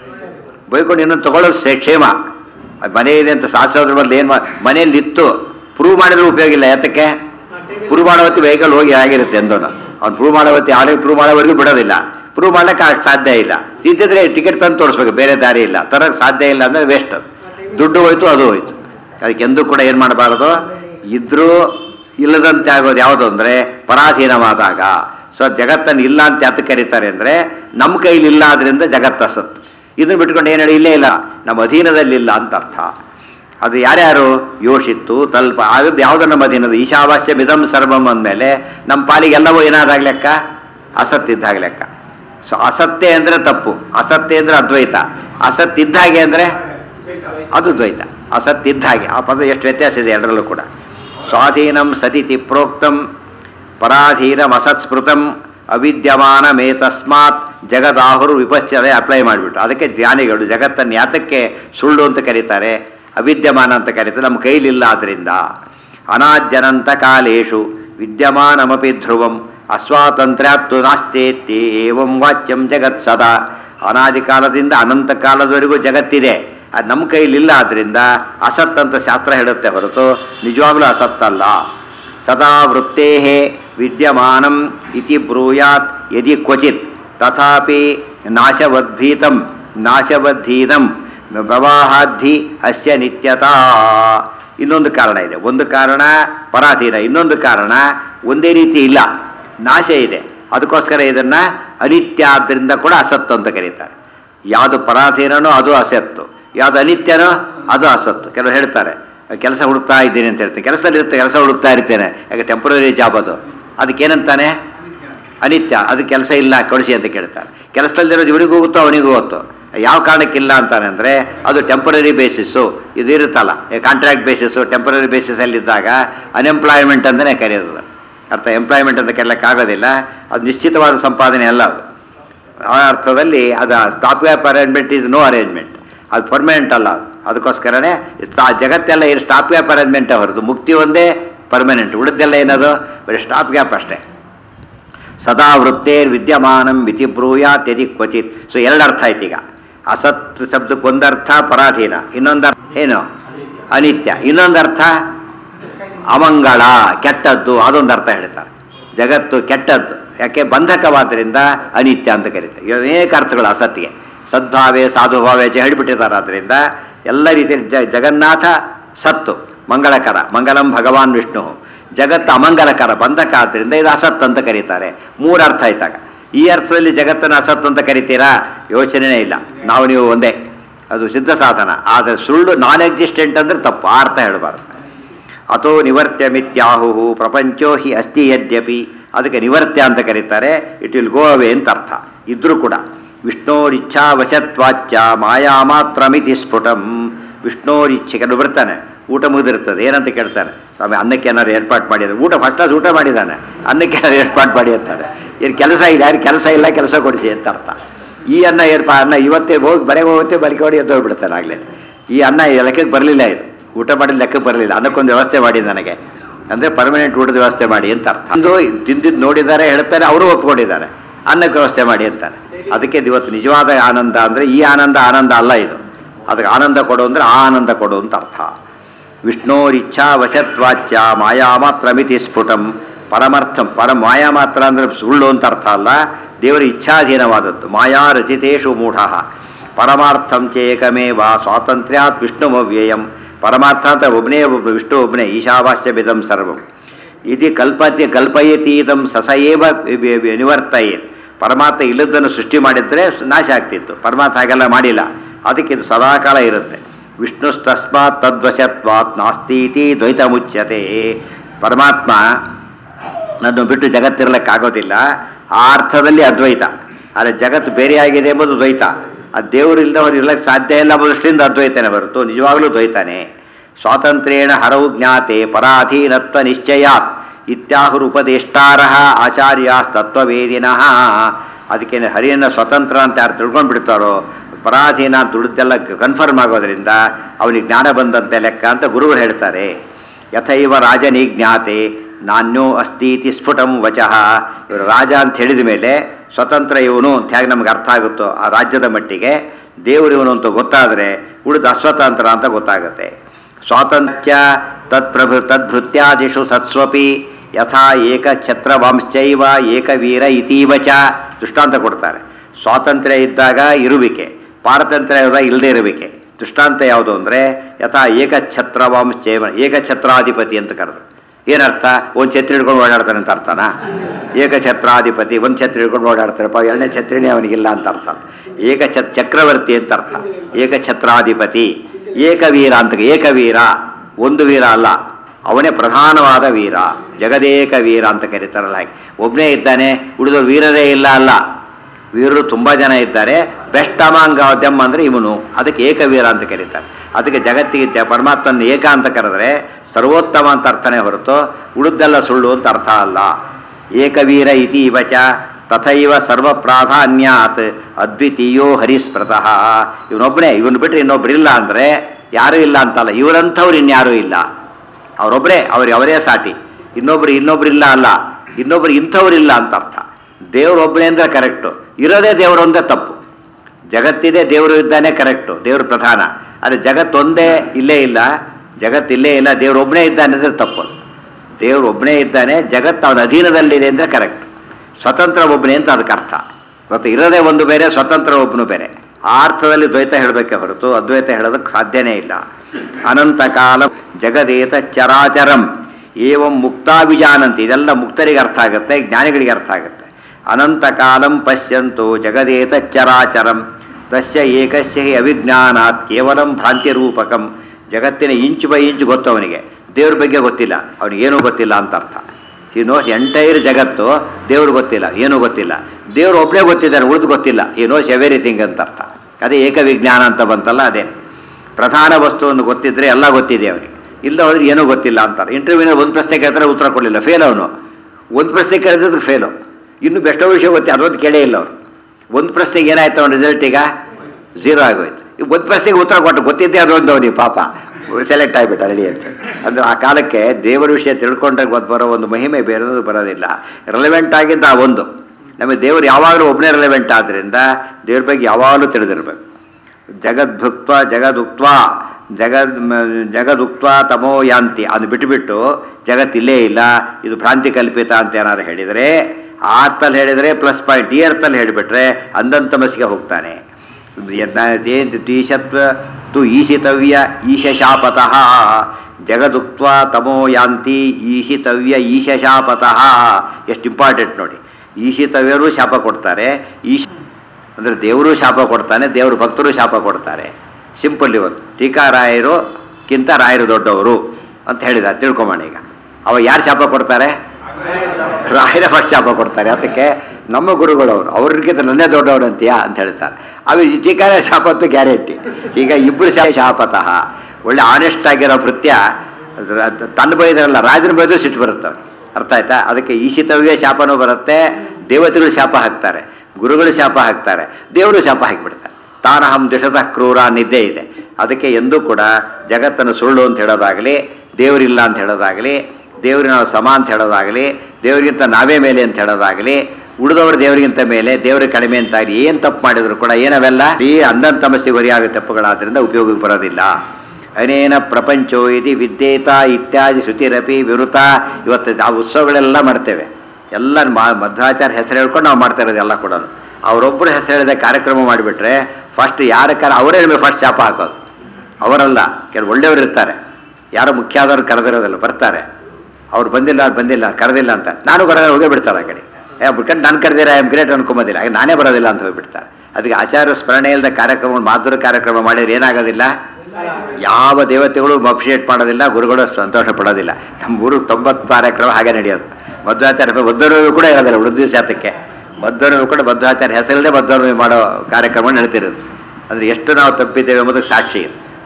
ಬೈಕೊಂಡು ಇನ್ನೊಂದು ತಗೊಳ್ಳೋದು ಸೇ- ಕ್ಷೇಮ ಅದ್ ಮನೆ ಇದೆ ಅಂತ ಸಾಧಿಸೋದ್ರ ಬದಲು ಏನು ಮನೆಯಲ್ಲಿ ಇತ್ತು ಪ್ರೂವ್ ಮಾಡಿದ್ರೆ ಉಪಯೋಗ ಇಲ್ಲ ಯಾತಕ್ಕೆ ಪ್ರೂವ್ ಮಾಡೋ ಹೊತ್ತಿ ವೆಹಿಕಲ್ ಹೋಗಿ ಆಗಿರುತ್ತೆ ಎಂದೋನು ಅವ್ನು ಪ್ರೂವ್ ಮಾಡೋ ಹೊತ್ತಿ ಆಳಿಗೆ ಪ್ರೂವ್ ಮಾಡೋವರೆಗೂ ಬಿಡೋದಿಲ್ಲ ಪ್ರೂವ್ ಮಾಡ್ಲಿಕ್ಕೆ ಆಗ ಸಾಧ್ಯ ಇಲ್ಲ ತಿಂತಿದ್ರೆ ಟಿಕೆಟ್ ತಂದು ತೋರಿಸ್ಬೇಕು ಬೇರೆ ದಾರಿ ಇಲ್ಲ ತರಕ್ಕೆ ಸಾಧ್ಯ ಇಲ್ಲ ಅಂದರೆ ವೇಸ್ಟ್ ಅದು ದುಡ್ಡು ಹೋಯ್ತು ಅದು ಹೋಯ್ತು ಅದಕ್ಕೆ ಎಂದೂ ಕೂಡ ಏನು ಮಾಡಬಾರದು ಇದ್ರೂ ಇಲ್ಲದಂತೆ ಆಗೋದು ಯಾವುದು ಅಂದರೆ ಪರಾಧೀನವಾದಾಗ ಸೊ ಜಗತ್ತನ್ನು ಇಲ್ಲ ಅಂತ ಯಾತಕ್ಕೆ ಕರೀತಾರೆ ಅಂದರೆ ನಮ್ಮ ಕೈಲಿ ಇಲ್ಲ ಆದ್ರಿಂದ ಜಗತ್ತ ಸತ್ತು ಇದನ್ನ ಬಿಟ್ಕೊಂಡು ಏನು ಹೇಳಿ ಇಲ್ಲೇ ಇಲ್ಲ ನಮ್ಮ ಅಧೀನದಲ್ಲಿಲ್ಲ ಅಂತ ಅರ್ಥ ಅದು ಯಾರ್ಯಾರು ಯೋಷಿತ್ತು ತಲ್ಪ ಆದದ್ದು ಯಾವುದು ನಮ್ಮ ಅಧೀನದ ಈಶಾವಾಸ್ಯ ಮಿದಂ ಸರ್ವಂ ಅಂದಮೇಲೆ ನಮ್ಮ ಪಾಲಿಗೆ ಎಲ್ಲವೂ ಏನಾದಾಗ ಲೆಕ್ಕ ಅಸತ್ತಿದ್ದಾಗ ಲೆಕ್ಕ ಸೊ ಅಸತ್ಯ ಅಂದರೆ ತಪ್ಪು ಅಸತ್ಯ ಅಂದರೆ ಅದ್ವೈತ ಅಸತ್ತಿದ್ದ ಹಾಗೆ ಅಂದರೆ ಅದು ದ್ವೈತ ಅಸತ್ತಿದ್ದ ಹಾಗೆ ಆ ಪದ ಎಷ್ಟು ವ್ಯತ್ಯಾಸ ಇದೆ ಎರಡರಲ್ಲೂ ಕೂಡ ಸ್ವಾಧೀನಂ ಸತಿತಿ ಪ್ರೋಕ್ತಂ ಪರಾಧೀನಂ ಅಸತ್ಸ್ಮೃತಂ ಅವಿದ್ಯಮಾನಮೇತಸ್ಮಾತ್ ಜಗದಾಹುರು ವಿಪಶ್ಚದೆ ಅಪ್ಲೈ ಮಾಡಿಬಿಟ್ರು ಅದಕ್ಕೆ ಜ್ಞಾನಿಗಳು ಜಗತ್ತನ್ನು ಯಾತಕ್ಕೆ ಸುಳ್ಳು ಅಂತ ಕರೀತಾರೆ ಅವಿದ್ಯಮಾನ ಅಂತ ಕರೀತಾರೆ ನಮ್ಮ ಕೈಲಿಲ್ಲ ಆದ್ದರಿಂದ ಅನಾದ್ಯನಂತ ಕಾಲೇಶು ವಿದ್ಯಮಾನಮಪಿ ಧ್ರುವಂ ಅಸ್ವಾತಂತ್ರ್ಯಾತ್ತು ನಾಸ್ತೇತ್ತಿ ಏವಂ ವಾಚ್ಯಂ ಜಗತ್ ಸದಾ ಅನಾದಿ ಕಾಲದಿಂದ ಅನಂತ ಕಾಲದವರೆಗೂ ಜಗತ್ತಿದೆ ಅದು ನಮ್ಮ ಕೈಲಿಲ್ಲ ಆದ್ದರಿಂದ ಅಸತ್ ಅಂತ ಶಾಸ್ತ್ರ ಹೇಳುತ್ತೆ ಹೊರತು ನಿಜವಾಗ್ಲೂ ಅಸತ್ತಲ್ಲ ಸದಾ ವೃತ್ತೇ ವಿದ್ಯಮಾನಂ ಇತಿ ಬ್ರೂಯಾತ್ ಯದಿ ಕ್ವಚಿತ್ ತಥಾಪಿ ನಾಶವದ್ಭೀತಂ ನಾಶವದ್ಧೀನಂ ಪ್ರವಾಹಾಧಿ ಅಸ್ಯ ನಿತ್ಯತಾ ಇನ್ನೊಂದು ಕಾರಣ ಇದೆ ಒಂದು ಕಾರಣ ಪರಾಧೀನ ಇನ್ನೊಂದು ಕಾರಣ ಒಂದೇ ರೀತಿ ಇಲ್ಲ ನಾಶ ಇದೆ ಅದಕ್ಕೋಸ್ಕರ ಇದನ್ನ ಅನಿತ್ಯ ಆದ್ದರಿಂದ ಕೂಡ ಅಸತ್ತು ಅಂತ ಕರೀತಾರೆ ಯಾವುದು ಪರಾಧೀನನೋ ಅದು ಅಸತ್ತು ಯಾವುದು ಅನಿತ್ಯನೋ ಅದು ಅಸತ್ತು ಕೆಲವರು ಹೇಳ್ತಾರೆ ಕೆಲಸ ಹುಡುಕ್ತಾ ಇದ್ದೀನಿ ಅಂತ ಹೇಳ್ತೀನಿ ಕೆಲಸದಲ್ಲಿ ಇರುತ್ತೆ ಕೆಲಸ ಹುಡುಕ್ತಾ ಇರ್ತೇನೆ ಯಾಕೆ ಟೆಂಪ್ರರಿ ಜಾಬ್ ಅದು ಅದಕ್ಕೇನಂತಾನೆ ಅನಿತ್ಯ ಅದು ಕೆಲಸ ಇಲ್ಲ ಕೊಡಿಸಿ ಅಂತ ಕೇಳ್ತಾರೆ ಕೆಲಸದಲ್ಲಿರೋದು ಇವನಿಗೂ ಗೊತ್ತು ಅವನಿಗೂ ಗೊತ್ತು ಯಾವ ಕಾರಣಕ್ಕಿಲ್ಲ ಅಂತಾನೆ ಅಂದರೆ ಅದು ಟೆಂಪರರಿ ಬೇಸಿಸ್ಸು ಇದು ಇರುತ್ತಲ್ಲ ಕಾಂಟ್ರಾಕ್ಟ್ ಬೇಸಿಸ್ಸು ಟೆಂಪರರಿ ಬೇಸಿಸಲ್ಲಿದ್ದಾಗ ಅನ್ಎಂಪ್ಲಾಯ್ಮೆಂಟ್ ಅಂತಲೇ ಕರೆಯೋದು ಅರ್ಥ ಎಂಪ್ಲಾಯ್ಮೆಂಟ್ ಅಂತ ಕರೆಯೋಕ್ಕಾಗೋದಿಲ್ಲ ಅದು ನಿಶ್ಚಿತವಾದ ಸಂಪಾದನೆ ಅಲ್ಲ ಅದು ಆ ಅರ್ಥದಲ್ಲಿ ಅದು stop gap arrangement is no arrangement ಅದು ಪರ್ಮನೆಂಟ್ ಅಲ್ಲ ಅದು. ಅದಕ್ಕೋಸ್ಕರನೇ ಸ್ಟಾ- ಜಗತ್ತೆಲ್ಲ ಏನು ಸ್ಟಾಪ್ ಗ್ಯಾಪ್ ಅರೇಂಜ್ಮೆಂಟೇ ಹೊರತು ಮುಕ್ತಿ ಒಂದೇ ಪರ್ಮನೆಂಟ್ ಉಳಿದೆಲ್ಲ ಏನದು ಬರೀ ಸ್ಟಾಪ್ ಗ್ಯಾಪ್ ಅಷ್ಟೇ ಸದಾ ವೃತ್ತೇರ್ ವಿದ್ಯಮಾನಂ ಮಿತಿ ಬ್ರೂಯಾತ್ ಯದಿ ಕ್ವಚಿತ್ ಸೊ ಎರಡು ಅರ್ಥ ಆಯ್ತು ಈಗ ಅಸತ್ ಶಬ್ದಕ್ಕೆ ಒಂದರ್ಥ ಪರಾಧೀನ ಇನ್ನೊಂದು ಅರ್ಥ ಏನು ಅನಿತ್ಯ ಇನ್ನೊಂದು ಅರ್ಥ ಅಮಂಗಳ ಕೆಟ್ಟದ್ದು ಅದೊಂದು ಅರ್ಥ ಹೇಳ್ತಾರೆ ಜಗತ್ತು ಕೆಟ್ಟದ್ದು ಯಾಕೆ ಬಂಧಕವಾದ್ದರಿಂದ ಅನಿತ್ಯ ಅಂತ ಕರೀತಾರೆ ಇವು ಅನೇಕ ಅರ್ಥಗಳು ಅಸತ್ತಿಗೆ ಸದ್ಭಾವೇ ಸಾಧುಭಾವೇ ಅಂತ ಹೇಳಿಬಿಟ್ಟಿದ್ದಾರೆ ಆದ್ದರಿಂದ ಎಲ್ಲ ರೀತಿಯ ಜ ಜಗನ್ನಾಥ ಸತ್ತು ಮಂಗಳಕರ ಮಂಗಲಂ ಭಗವಾನ್ ವಿಷ್ಣು ಜಗತ್ತು ಅಮಂಗಲಕರ ಬಂಧಕ ಆದ್ದರಿಂದ ಇದು ಅಸತ್ ಅಂತ ಕರೀತಾರೆ ಮೂರು ಅರ್ಥ ಆಯ್ತಾಗ ಈ ಅರ್ಥದಲ್ಲಿ ಜಗತ್ತನ್ನು ಅಸತ್ ಅಂತ ಕರಿತೀರಾ ಯೋಚನೆನೇ ಇಲ್ಲ ನಾವು ನೀವು ಒಂದೇ ಅದು ಸಿದ್ಧ ಸಾಧನ ಆದರೆ ಸುಳ್ಳು ನಾನ್ ಎಕ್ಸಿಸ್ಟೆಂಟ್ ಅಂದ್ರೆ ತಪ್ಪು ಆ ಅರ್ಥ ಹೇಳಬಾರ್ದು ಅಥೋ ನಿವರ್ತ್ಯ ಮಿತ್ಯಾಹು ಪ್ರಪಂಚೋ ಹಿ ಅಸ್ತಿ ಯದ್ಯಪಿ ಅದಕ್ಕೆ ನಿವರ್ತ್ಯ ಅಂತ ಕರೀತಾರೆ ಇಟ್ ವಿಲ್ ಗೋ ಅವೇ ಅಂತ ಅರ್ಥ ಇದ್ರೂ ಕೂಡ ವಿಷ್ಣೋರಿಚ್ಛಾ ವಶತ್ವಾಚ್ಯ ಮಾಯಾ ಮಾತ್ರ ಮಿತಿ ಸ್ಫುಟಂ ವಿಷ್ಣೋರಿಚ್ಛೆ ಕೆಲವು ಬರ್ತಾನೆ ಊಟ ಮುಗಿದಿರ್ತದೆ ಏನಂತ ಕೇಳ್ತಾನೆ ಸ್ವಾಮಿ ಅನ್ನಕ್ಕೆ ಏನಾದ್ರು ಏರ್ಪಾಟ್ ಮಾಡಿದ್ರೆ ಊಟ ಫಸ್ಟ್ ಕ್ಲಾಸ್ ಊಟ ಮಾಡಿದ್ದಾನೆ ಅನ್ನಕ್ಕೆ ಏನಾದ್ರು ಏರ್ಪಾಟ್ ಮಾಡಿ ಅಂತಾನೆ ಏನು ಕೆಲಸ ಇಲ್ಲ ಯಾರು ಕೆಲಸ ಇಲ್ಲ ಕೆಲಸ ಕೊಡಿಸಿ ಅಂತ ಅರ್ಥ ಈ ಅನ್ನ ಏರ್ಪಾ ಅನ್ನ ಇವತ್ತೇ ಹೋಗಿ ಬರೆಗೆ ಹೋಗುತ್ತೆ ಬಲಿಕೆ ಹೊಡಿ ಎದ್ದು ಹೋಗ್ಬಿಡ್ತಾನೆ ಆಗಲೇ ಈ ಅನ್ನ ಈ ಲೆಕ್ಕಕ್ಕೆ ಬರಲಿಲ್ಲ ಇದು ಊಟ ಮಾಡಿದ ಲೆಕ್ಕಕ್ಕೆ ಬರಲಿಲ್ಲ ಅನ್ನಕ್ಕೊಂದು ವ್ಯವಸ್ಥೆ ಮಾಡಿ ನನಗೆ ಅಂದರೆ ಪರ್ಮನೆಂಟ್ ಊಟದ ವ್ಯವಸ್ಥೆ ಮಾಡಿ ಅಂತ ಅರ್ಥ ಒಂದು ತಿಂದಿದ್ದು ನೋಡಿದ್ದಾರೆ ಹೇಳ್ತಾರೆ ಅವರು ಒಪ್ಕೊಂಡಿದ್ದಾರೆ ಅನ್ನಕ್ಕೆ ವ್ಯವಸ್ಥೆ ಮಾಡಿ ಅಂತಾರೆ ಅದಕ್ಕೆ ಇದು ಇವತ್ತು ನಿಜವಾದ ಆನಂದ ಅಂದರೆ ಈ ಆನಂದ ಆನಂದ ಅಲ್ಲ ಇದು ಅದಕ್ಕೆ ಆನಂದ ಕೊಡು ಅಂದರೆ ಆ ಆನಂದ ಕೊಡು ಅಂತ ಅರ್ಥ ವಿಷ್ಣೋರಿಚ್ಛಾ ವಶತ್ವಾಚ್ಯ ಮಾಯಾ ಮಾತ್ರ ಮಿತಿ ಸ್ಫುಟಂ ಪರಮಾರ್ಥಂ ಪರ ಮಾಯಾ ಮಾತ್ರ ಅಂದರೆ ಸುಳ್ಳು ಅಂತ ಅರ್ಥ ಅಲ್ಲ ದೇವರ ಇಚ್ಛಾಧೀನವಾದದ್ದು ಮಾಯಾ ರಚಿತೇಶು ಮೂಢ ಪರಮಾರ್ಥಂ ಚೇಕಮೇವ ಸ್ವಾತಂತ್ರ್ಯಾತ್ ವಿಷ್ಣುಮವ್ಯಯಂ ಪರಮಾರ್ಥ ಅಂತ ಒಬ್ಬನೇ ಒಬ್ಬ ವಿಷ್ಣು ಒಬ್ಬನೇ ಈಶಾವಾಸ್ಯ ಬಿದಂ ಸರ್ವಂ ಇದು ಕಲ್ಪತಿ ಕಲ್ಪಯತಿ ಇದಂ ಸಸಏವ ವಿ- ವಿ- ನಿವರ್ತಯೇತ್ ಪರಮಾತ್ಮ ಇಲ್ಲದನ್ನು ಸೃಷ್ಟಿ ಮಾಡಿದ್ರೆ ನಾಶ ಆಗ್ತಿತ್ತು ಪರಮಾತ್ಮ ಹಾಗೆಲ್ಲ ಮಾಡಿಲ್ಲ ಅದಕ್ಕೆ ಇದು ಸದಾಕಾಲ ಇರುತ್ತೆ ವಿಷ್ಣುಸ್ತಸ್ಮಾತ್ ತದ್ವಶತ್ವಾತ್ ನಾಸ್ತೀತಿ ದ್ವೈತ ಮುಚ್ಯತೆ ಪರಮಾತ್ಮ ನನ್ನು ಬಿಟ್ಟು ಜಗತ್ತಿರಲಿಕ್ಕಾಗೋದಿಲ್ಲ ಆ ಅರ್ಥದಲ್ಲಿ ಅದ್ವೈತ ಆದರೆ ಜಗತ್ತು ಬೇರೆಯಾಗಿದೆ ಎಂಬುದು ದ್ವೈತ ಆ ದೇವರು ಇಲ್ಲದವರು ಇರ್ಲಿಕ್ಕೆ ಸಾಧ್ಯ ಇಲ್ಲ ಎಂಬ ದೃಷ್ಟಿಯಿಂದ ಅದ್ವೈತನೇ ಹೊರತು ನಿಜವಾಗ್ಲೂ ದ್ವೈತಾನೆ ಸ್ವಾತಂತ್ರ್ಯೇಣ ಹರವು ಜ್ಞಾತೆ ಪರಾಧೀನತ್ವ ನಿಶ್ಚಯಾತ್ ಇತ್ಯಾಹುರುಪದೇಷ್ಟಾರಃ ಆಚಾರ್ಯಾಸ್ತತ್ವವೇದಿನಃ ಅದಕ್ಕೆ ಹರಿಯನ್ನು ಸ್ವತಂತ್ರ ಅಂತ ಯಾರು ತಿಳ್ಕೊಂಡು ಬಿಡ್ತಾರೋ ಪರಾಧೀನ ಅಂತ ದುಡಿದೆಲ್ಲ ಕನ್ಫರ್ಮ್ ಆಗೋದ್ರಿಂದ ಅವನಿಗೆ ಜ್ಞಾನ ಬಂದಂತೆ ಲೆಕ್ಕ ಅಂತ ಗುರುಗಳು ಹೇಳ್ತಾರೆ ಯಥೈವ ರಾಜನಿ ಜ್ಞಾತೆ ನಾನ್ಯೋ ಅಸ್ತೀತಿ ಸ್ಫುಟಂ ವಚಃ ಇವರು ರಾಜ ಅಂತ ಹೇಳಿದ ಮೇಲೆ ಸ್ವತಂತ್ರ ಇವನು ಅಂತ ಹೇಗೆ ನಮ್ಗೆ ಅರ್ಥ ಆಗುತ್ತೋ ಆ ರಾಜ್ಯದ ಮಟ್ಟಿಗೆ ದೇವರು ಇವನು ಅಂತ ಗೊತ್ತಾದರೆ ಉಳಿದ ಅಸ್ವತಂತ್ರ ಅಂತ ಗೊತ್ತಾಗುತ್ತೆ ಸ್ವಾತಂತ್ರ್ಯ ತತ್ಪ್ರಭು ತದ್ಭೃತ್ಯಾದಿಷು ಸತ್ಸ್ವಪಿ ಯಥಾ ಏಕ ಛತ್ರವಂಶ್ಚೈವ ಏಕವೀರ ಇತೀವ ಚ ದೃಷ್ಟಾಂತ ಕೊಡ್ತಾರೆ ಸ್ವಾತಂತ್ರ್ಯ ಇದ್ದಾಗ ಇರುವಿಕೆ ಪಾರತಂತ್ರ್ಯ ಇದ್ದಾಗ ಇಲ್ಲದೆ ಇರುವಿಕೆ ದೃಷ್ಟಾಂತ ಯಾವುದು ಅಂದರೆ ಯಥಾ ಏಕಛತ್ರವಂಶ್ಚೈವ ಏಕಛತ್ರಾಧಿಪತಿ ಅಂತ ಕರೆದು ಏನರ್ಥ ಒಂದು ಛತ್ರಿ ಹಿಡ್ಕೊಂಡು ಓಡಾಡ್ತಾನೆ ಅಂತ ಅರ್ಥನಾ ಏಕಛತ್ರಾಧಿಪತಿ ಒಂದು ಛತ್ರಿ ಹಿಡ್ಕೊಂಡು ಓಡಾಡ್ತಾರಪ್ಪ ಎರಡನೇ ಛತ್ರಿನೇ ಅವನಿಗಿಲ್ಲ ಅಂತ ಅರ್ಥ ಏಕ ಛತ್ ಚಕ್ರವರ್ತಿ ಅಂತ ಅರ್ಥ ಏಕಛತ್ರಾಧಿಪತಿ ಏಕವೀರ ಅಂತ ಏಕವೀರ ಒಂದು ವೀರ ಅಲ್ಲ ಅವನೇ ಪ್ರಧಾನವಾದ ವೀರ ಜಗದೇಕ ವೀರ ಅಂತ ಕರೀತಾರಲ್ಲ ಹಾಗೆ ಒಬ್ಬನೇ ಇದ್ದಾನೆ ಉಳಿದವರು ವೀರರೇ ಇಲ್ಲ ಅಲ್ಲ ವೀರರು ತುಂಬ ಜನ ಇದ್ದಾರೆ ಬೆಸ್ಟ್ ಅಮಾಂಗ್ ದೆಮ್ ಅಂದರೆ ಇವನು ಅದಕ್ಕೆ ಏಕವೀರ ಅಂತ ಕರೀತಾರೆ ಅದಕ್ಕೆ ಜಗತ್ತಿಗೆ ಜ ಪರಮಾತ್ಮನ ಏಕ ಅಂತ ಕರೆದ್ರೆ ಸರ್ವೋತ್ತಮ ಅಂತ ಅರ್ಥನೇ ಹೊರತು ಉಳಿದೆಲ್ಲ ಸುಳ್ಳು ಅಂತ ಅರ್ಥ ಅಲ್ಲ ಏಕವೀರ ಇತಿ ಇವಚ ತಥೈವ ಸರ್ವ ಪ್ರಾಧಾನ್ಯಾತ್ ಅದ್ವಿತೀಯೋ ಹರಿಸ್ಮೃತಃ ಇವನೊಬ್ಬನೇ ಇವನು ಬಿಟ್ಟರೆ ಇನ್ನೊಬ್ರಿಲ್ಲ ಅಂದರೆ ಯಾರೂ ಇಲ್ಲ ಅಂತಲ್ಲ ಇವರಂಥವ್ರು ಇನ್ಯಾರೂ ಇಲ್ಲ ಅವರೊಬ್ಬರೇ ಅವ್ರಿಗೆ ಅವರೇ ಸಾಟಿ ಇನ್ನೊಬ್ರು ಇನ್ನೊಬ್ರಿಲ್ಲ ಅಲ್ಲ ಇನ್ನೊಬ್ರು ಇಂಥವ್ರಿಲ್ಲ ಅಂತ ಅರ್ಥ ದೇವರೊಬ್ಬನೇ ಅಂದರೆ ಕರೆಕ್ಟು ಇರೋದೇ ದೇವರೊಂದೇ ತಪ್ಪು ಜಗತ್ತಿದೆ ದೇವರು ಇದ್ದಾನೆ ಕರೆಕ್ಟು ದೇವರು ಪ್ರಧಾನ ಆದರೆ ಜಗತ್ತೊಂದೇ ಇಲ್ಲೇ ಇಲ್ಲ ಜಗತ್ತಿಲ್ಲೇ ಇಲ್ಲ ದೇವರೊಬ್ಬನೇ ಇದ್ದಾನೆ ಅಂದರೆ ತಪ್ಪು ದೇವರು ಒಬ್ಬನೇ ಇದ್ದಾನೆ ಜಗತ್ತು ಅವನ ಅಧೀನದಲ್ಲಿದೆ ಅಂದರೆ ಕರೆಕ್ಟ್ ಸ್ವತಂತ್ರ ಒಬ್ಬನೇ ಅಂತ ಅದಕ್ಕೆ ಅರ್ಥ ಗೊತ್ತು ಇರೋದೇ ಒಂದು ಬೇರೆ ಸ್ವತಂತ್ರ ಒಬ್ಬನು ಬೇರೆ ಆ ಅರ್ಥದಲ್ಲಿ ದ್ವೈತ ಹೇಳಬೇಕೆ ಹೊರತು ಅದ್ವೈತ ಹೇಳೋದಕ್ಕೆ ಸಾಧ್ಯನೇ ಇಲ್ಲ ಅನಂತ ಕಾಲ ಜಗದೇತ ಚರಾಚರಂ ಏವಂ ಮುಕ್ತಾಭಿಜಾನಂತಿ ಇದೆಲ್ಲ ಮುಕ್ತರಿಗೆ ಅರ್ಥ ಆಗುತ್ತೆ ಜ್ಞಾನಿಗಳಿಗೆ ಅರ್ಥ ಆಗುತ್ತೆ ಅನಂತ ಕಾಲಂ ಪಶ್ಯಂತು ಜಗದೇತ ಚರಾಚರಂ ತಸ್ಯ ಏಕಸ್ಯ ಹಿ ಅವಿಜ್ಞಾನಾತ್ ಕೇವಲಂ ಭ್ರಾಂತಿರೂಪಕಂ ಜಗತ್ತಿನ ಇಂಚು ಬೈ ಇಂಚು ಗೊತ್ತು ಅವನಿಗೆ ದೇವ್ರ ಬಗ್ಗೆ ಗೊತ್ತಿಲ್ಲ ಅವನಿಗೇನೂ ಗೊತ್ತಿಲ್ಲ ಅಂತ ಅರ್ಥ ಈ ನೋಸ್ ಎಂಟೈರ್ ಜಗತ್ತು ದೇವ್ರು ಗೊತ್ತಿಲ್ಲ ಏನೂ ಗೊತ್ತಿಲ್ಲ ದೇವ್ರು ಒಬ್ಬನೇ ಗೊತ್ತಿದ್ದಾರೆ ಉಳಿದು ಗೊತ್ತಿಲ್ಲ ಈ ನೋಸ್ ಎವ್ರಿಥಿಂಗ್ ಅಂತ ಅರ್ಥ ಅದೇ ಏಕವಿಜ್ಞಾನ ಅಂತ ಬಂತಲ್ಲ ಅದೇ ಪ್ರಧಾನ ವಸ್ತುವನ್ನು ಗೊತ್ತಿದ್ರೆ ಎಲ್ಲ ಗೊತ್ತಿದೆ ಅವನಿಗೆ ಇಲ್ಲ ಹೋದ್ರೆ ಏನೂ ಗೊತ್ತಿಲ್ಲ ಅಂತಾರೆ ಇಂಟರ್ವ್ಯೂನಲ್ಲಿ ಒಂದು ಪ್ರಶ್ನೆ ಕೇಳ್ತಾರೆ ಉತ್ತರ ಕೊಡಲಿಲ್ಲ ಫೇಲ್ ಅವನು ಒಂದು ಪ್ರಶ್ನೆ ಕೇಳಿದ್ರೆ ಫೇಲು ಇನ್ನು ಬೆಸ್ಟೋ ವಿಷಯ ಗೊತ್ತಿ ಅದೊಂದು ಕೇಳೇ ಇಲ್ಲ ಅವರು ಒಂದು ಪ್ರಶ್ನೆಗೆ ಏನಾಯ್ತು ಅವನ ರಿಸಲ್ಟ್ ಈಗ ಝೀರೋ ಆಗೋಯ್ತು ಈ ಒಂದು ಪ್ರಶ್ನೆಗೆ ಉತ್ತರ ಕೊಟ್ಟು ಗೊತ್ತಿದ್ದೆ ಅದೊಂದು ಅವನಿಗೆ ಪಾಪ ಸೆಲೆಕ್ಟ್ ಆಗಿಬಿಟ್ಟ ರೆಡಿ ಅಂತ ಅಂದರೆ ಆ ಕಾಲಕ್ಕೆ ದೇವರ ವಿಷಯ ತಿಳ್ಕೊಂಡ್ರೆ ಗೊತ್ತು ಬರೋ ಒಂದು ಮಹಿಮೆ ಬೇರೆದು ಬರೋದಿಲ್ಲ ರಿಲೆವೆಂಟ್ ಆಗಿದ್ದ ಆ ಒಂದು ನಮಗೆ ದೇವರು ಯಾವಾಗಲೂ ಒಬ್ಬನೇ ರಿಲೆವೆಂಟ್ ಆದ್ದರಿಂದ ದೇವ್ರ ಬಗ್ಗೆ ಯಾವಾಗಲೂ ತಿಳಿದಿರ್ಬೇಕು ಜಗದ್ಭುಕ್ತ ಜಗದುಕ್ತ ಜಗದ್ ಜಗದುಕ್ತ ತಮೋ ಯಾಂತಿ ಅದು ಬಿಟ್ಟುಬಿಟ್ಟು ಜಗತ್ತಿಲ್ಲೇ ಇಲ್ಲ ಇದು ಭ್ರಾಂತಿ ಕಲ್ಪಿತ ಅಂತ ಏನಾದ್ರು ಹೇಳಿದರೆ ಆ ಅರ್ಥಲ್ಲಿ ಹೇಳಿದರೆ ಪ್ಲಸ್ ಪಾಯಿಂಟ್ ಈ ಅರ್ಥಲ್ಲಿ ಹೇಳಿಬಿಟ್ರೆ ಅಂದಂತ ಮಸಿಗೆ ಹೋಗ್ತಾನೆ ಏನು ತೀಶತ್ವ ತು ಈಶಿತವ್ಯ ಈಶಶಾಪತಃ ಜಗದುಕ್ತ ತಮೋ ಯಾಂತಿ ಈಶಿತವ್ಯ ಈಶಶಾಪತಃ ಎಷ್ಟು ಇಂಪಾರ್ಟೆಂಟ್ ನೋಡಿ ಈಶಿತವ್ಯರು ಶಾಪ ಕೊಡ್ತಾರೆ ಈಶ ಅಂದರೆ ದೇವರು ಶಾಪ ಕೊಡ್ತಾನೆ ದೇವ್ರ ಭಕ್ತರು ಶಾಪ ಕೊಡ್ತಾರೆ ಸಿಂಪಲ್ ಇವತ್ತು ಟೀಕಾರಾಯರು ಕಿಂತ ರಾಯರು ದೊಡ್ಡವರು ಅಂತ ಹೇಳಿದ ತಿಳ್ಕೊಂಬೋಣ ಈಗ ಅವ ಯಾರು ಶಾಪ ಕೊಡ್ತಾರೆ ರಾಯರ ಫಸ್ಟ್ ಶಾಪ ಕೊಡ್ತಾರೆ ಅದಕ್ಕೆ ನಮ್ಮ ಗುರುಗಳವರು ಅವ್ರಿಗಿಂತ ನನ್ನೇ ದೊಡ್ಡವರು ಅಂತೀಯಾ ಅಂತ ಹೇಳ್ತಾರೆ ಅವು ಈ ಟೀಕಾರ ಶಾಪತ್ತು ಗ್ಯಾರಂಟಿ ಈಗ ಇಬ್ಬರು ಶಾ ಶಾಪತಃ ಒಳ್ಳೆ ಆನೆಸ್ಟ್ ಆಗಿರೋ ಭೃತ್ಯ ಅದ್- ತನ್ನ ಬೈದ್ರಲ್ಲ ರಾಜನ ಬೈದ್ರು ಸಿಟ್ಟು ಬರುತ್ತೆ ಅವ್ನಿಗೆ. ಅರ್ಥ ಆಯ್ತಾ ಅದಕ್ಕೆ ಈಶಿತವ್ಯ ಶಾಪನೂ ಬರುತ್ತೆ ದೇವತೆಗಳು ಶಾಪ ಹಾಕ್ತಾರೆ ಗುರುಗಳು ಶಾಪ ಹಾಕ್ತಾರೆ ದೇವರು ಶಾಪ ಹಾಕಿಬಿಡ್ತಾರೆ ತಾನಹಂ ದಿಶದ ಕ್ರೂರ ನಿದ್ದೆ ಇದೆ ಅದಕ್ಕೆ ಎಂದೂ ಕೂಡ ಜಗತ್ತನ್ನು ಸುಳ್ಳು ಅಂತ ಹೇಳೋದಾಗಲಿ ದೇವರಿಲ್ಲ ಅಂತ ಹೇಳೋದಾಗಲಿ ದೇವ್ರಿಗೆ ನಾವು ಸಮ ಅಂತ ಹೇಳೋದಾಗಲಿ ದೇವರಿಗಿಂತ ನಾವೇ ಮೇಲೆ ಅಂತ ಹೇಳೋದಾಗಲಿ ಉಳಿದವರು ದೇವರಿಗಿಂತ ಮೇಲೆ ದೇವರಿಗೆ ಕಡಿಮೆ ಅಂತ ಆಗಲಿ ಏನು ತಪ್ಪು ಮಾಡಿದ್ರು ಕೂಡ ಏನವೆಲ್ಲ ಈ ಅಂದನ್ ತಮಸ್ಸಿಗೆ ಹೊರಿಯಾಗ ತಪ್ಪುಗಳಾದ್ರಿಂದ ಉಪಯೋಗಕ್ಕೆ ಬರೋದಿಲ್ಲ ಅನೇನ ಪ್ರಪಂಚೋ ಇದು ವಿದ್ಯೇತ ಇತ್ಯಾದಿ ಶ್ರುತಿರಪಿ ವಿರುತ ಇವತ್ತು ಆ ಉತ್ಸವಗಳೆಲ್ಲ ಮಾಡ್ತೇವೆ ಎಲ್ಲ ಮಾ- ಮಧ್ವಾಚಾರ್ಯ ಹೆಸರು ಹೇಳ್ಕೊಂಡು ನಾವು ಮಾಡ್ತಾ ಇರೋದು ಎಲ್ಲ ಕೂಡ ಅವರೊಬ್ಬರು ಹೆಸರು ಹೇಳಿದ ಕಾರ್ಯಕ್ರಮ ಮಾಡಿಬಿಟ್ರೆ ಫಸ್ಟ್ ಯಾರ ಕಾರ ಅವರೇ ಫಸ್ಟ್ ಶಾಪ ಹಾಕೋದು ಅವರಲ್ಲ ಕೆಲವು ಒಳ್ಳೆಯವರು ಇರ್ತಾರೆ ಯಾರೋ ಮುಖ್ಯ ಆದವ್ರು ಕರೆದಿರೋದಿಲ್ಲ ಬರ್ತಾರೆ ಅವ್ರು ಬಂದಿಲ್ಲ ಅವ್ರು ಬಂದಿಲ್ಲ ಕರೆದಿಲ್ಲ ಅಂತ ನಾನು ಬರೋಲ್ಲ ಹೋಗೇ ಬಿಡ್ತಾರೆ ಆ ಕಡೆ ಏ ಬಿಟ್ಕೊಂಡು ನಾನು ಕರೆದಿರ ಐ ಆಮ್ ಗ್ರೇಟ್ ಅನ್ಕೊಂಬೋದಿಲ್ಲ ಆಗ ನಾನೇ ಬರೋದಿಲ್ಲ ಅಂತ ಹೋಗ್ಬಿಡ್ತಾರೆ ಅದಕ್ಕೆ ಆಚಾರ್ಯ ಸ್ಮರಣೆ ಇಲ್ಲದ ಕಾರ್ಯಕ್ರಮ ಮಾಧುರ ಕಾರ್ಯಕ್ರಮ ಮಾಡಿದ್ರೆ ಏನಾಗೋದಿಲ್ಲ ಯಾವ ದೇವತೆಗಳು ಅಪ್ರಿಷಿಯೇಟ್ ಮಾಡೋದಿಲ್ಲ ಗುರುಗಳು ಸಂತೋಷ ಪಡೋದಿಲ್ಲ ನಮ್ಮ ಊರು ತೊಂಬತ್ತು ಕಾರ್ಯಕ್ರಮ ಹಾಗೆ ನಡೆಯೋದು ಮಧ್ವಾಚಾರ್ಯ ಬದ್ಧನೂ ಕೂಡ ಇರೋದಿಲ್ಲ ಉಳಿದ ಶಾತಕ್ಕೆ ಬದ್ಧನೂ ಕೂಡ ಮಧ್ವಾಚಾರ್ಯ ಹೆಸರಲ್ಲದೆ ಬದ್ಧನೂ ಮಾಡೋ ಕಾರ್ಯಕ್ರಮ ನಡೀತಿರೋದು ಅಂದರೆ ಎಷ್ಟು ನಾವು ತಪ್ಪಿದ್ದೇವೆ ಎಂಬುದಕ್ಕೆ ಸಾಕ್ಷಿ ಇದು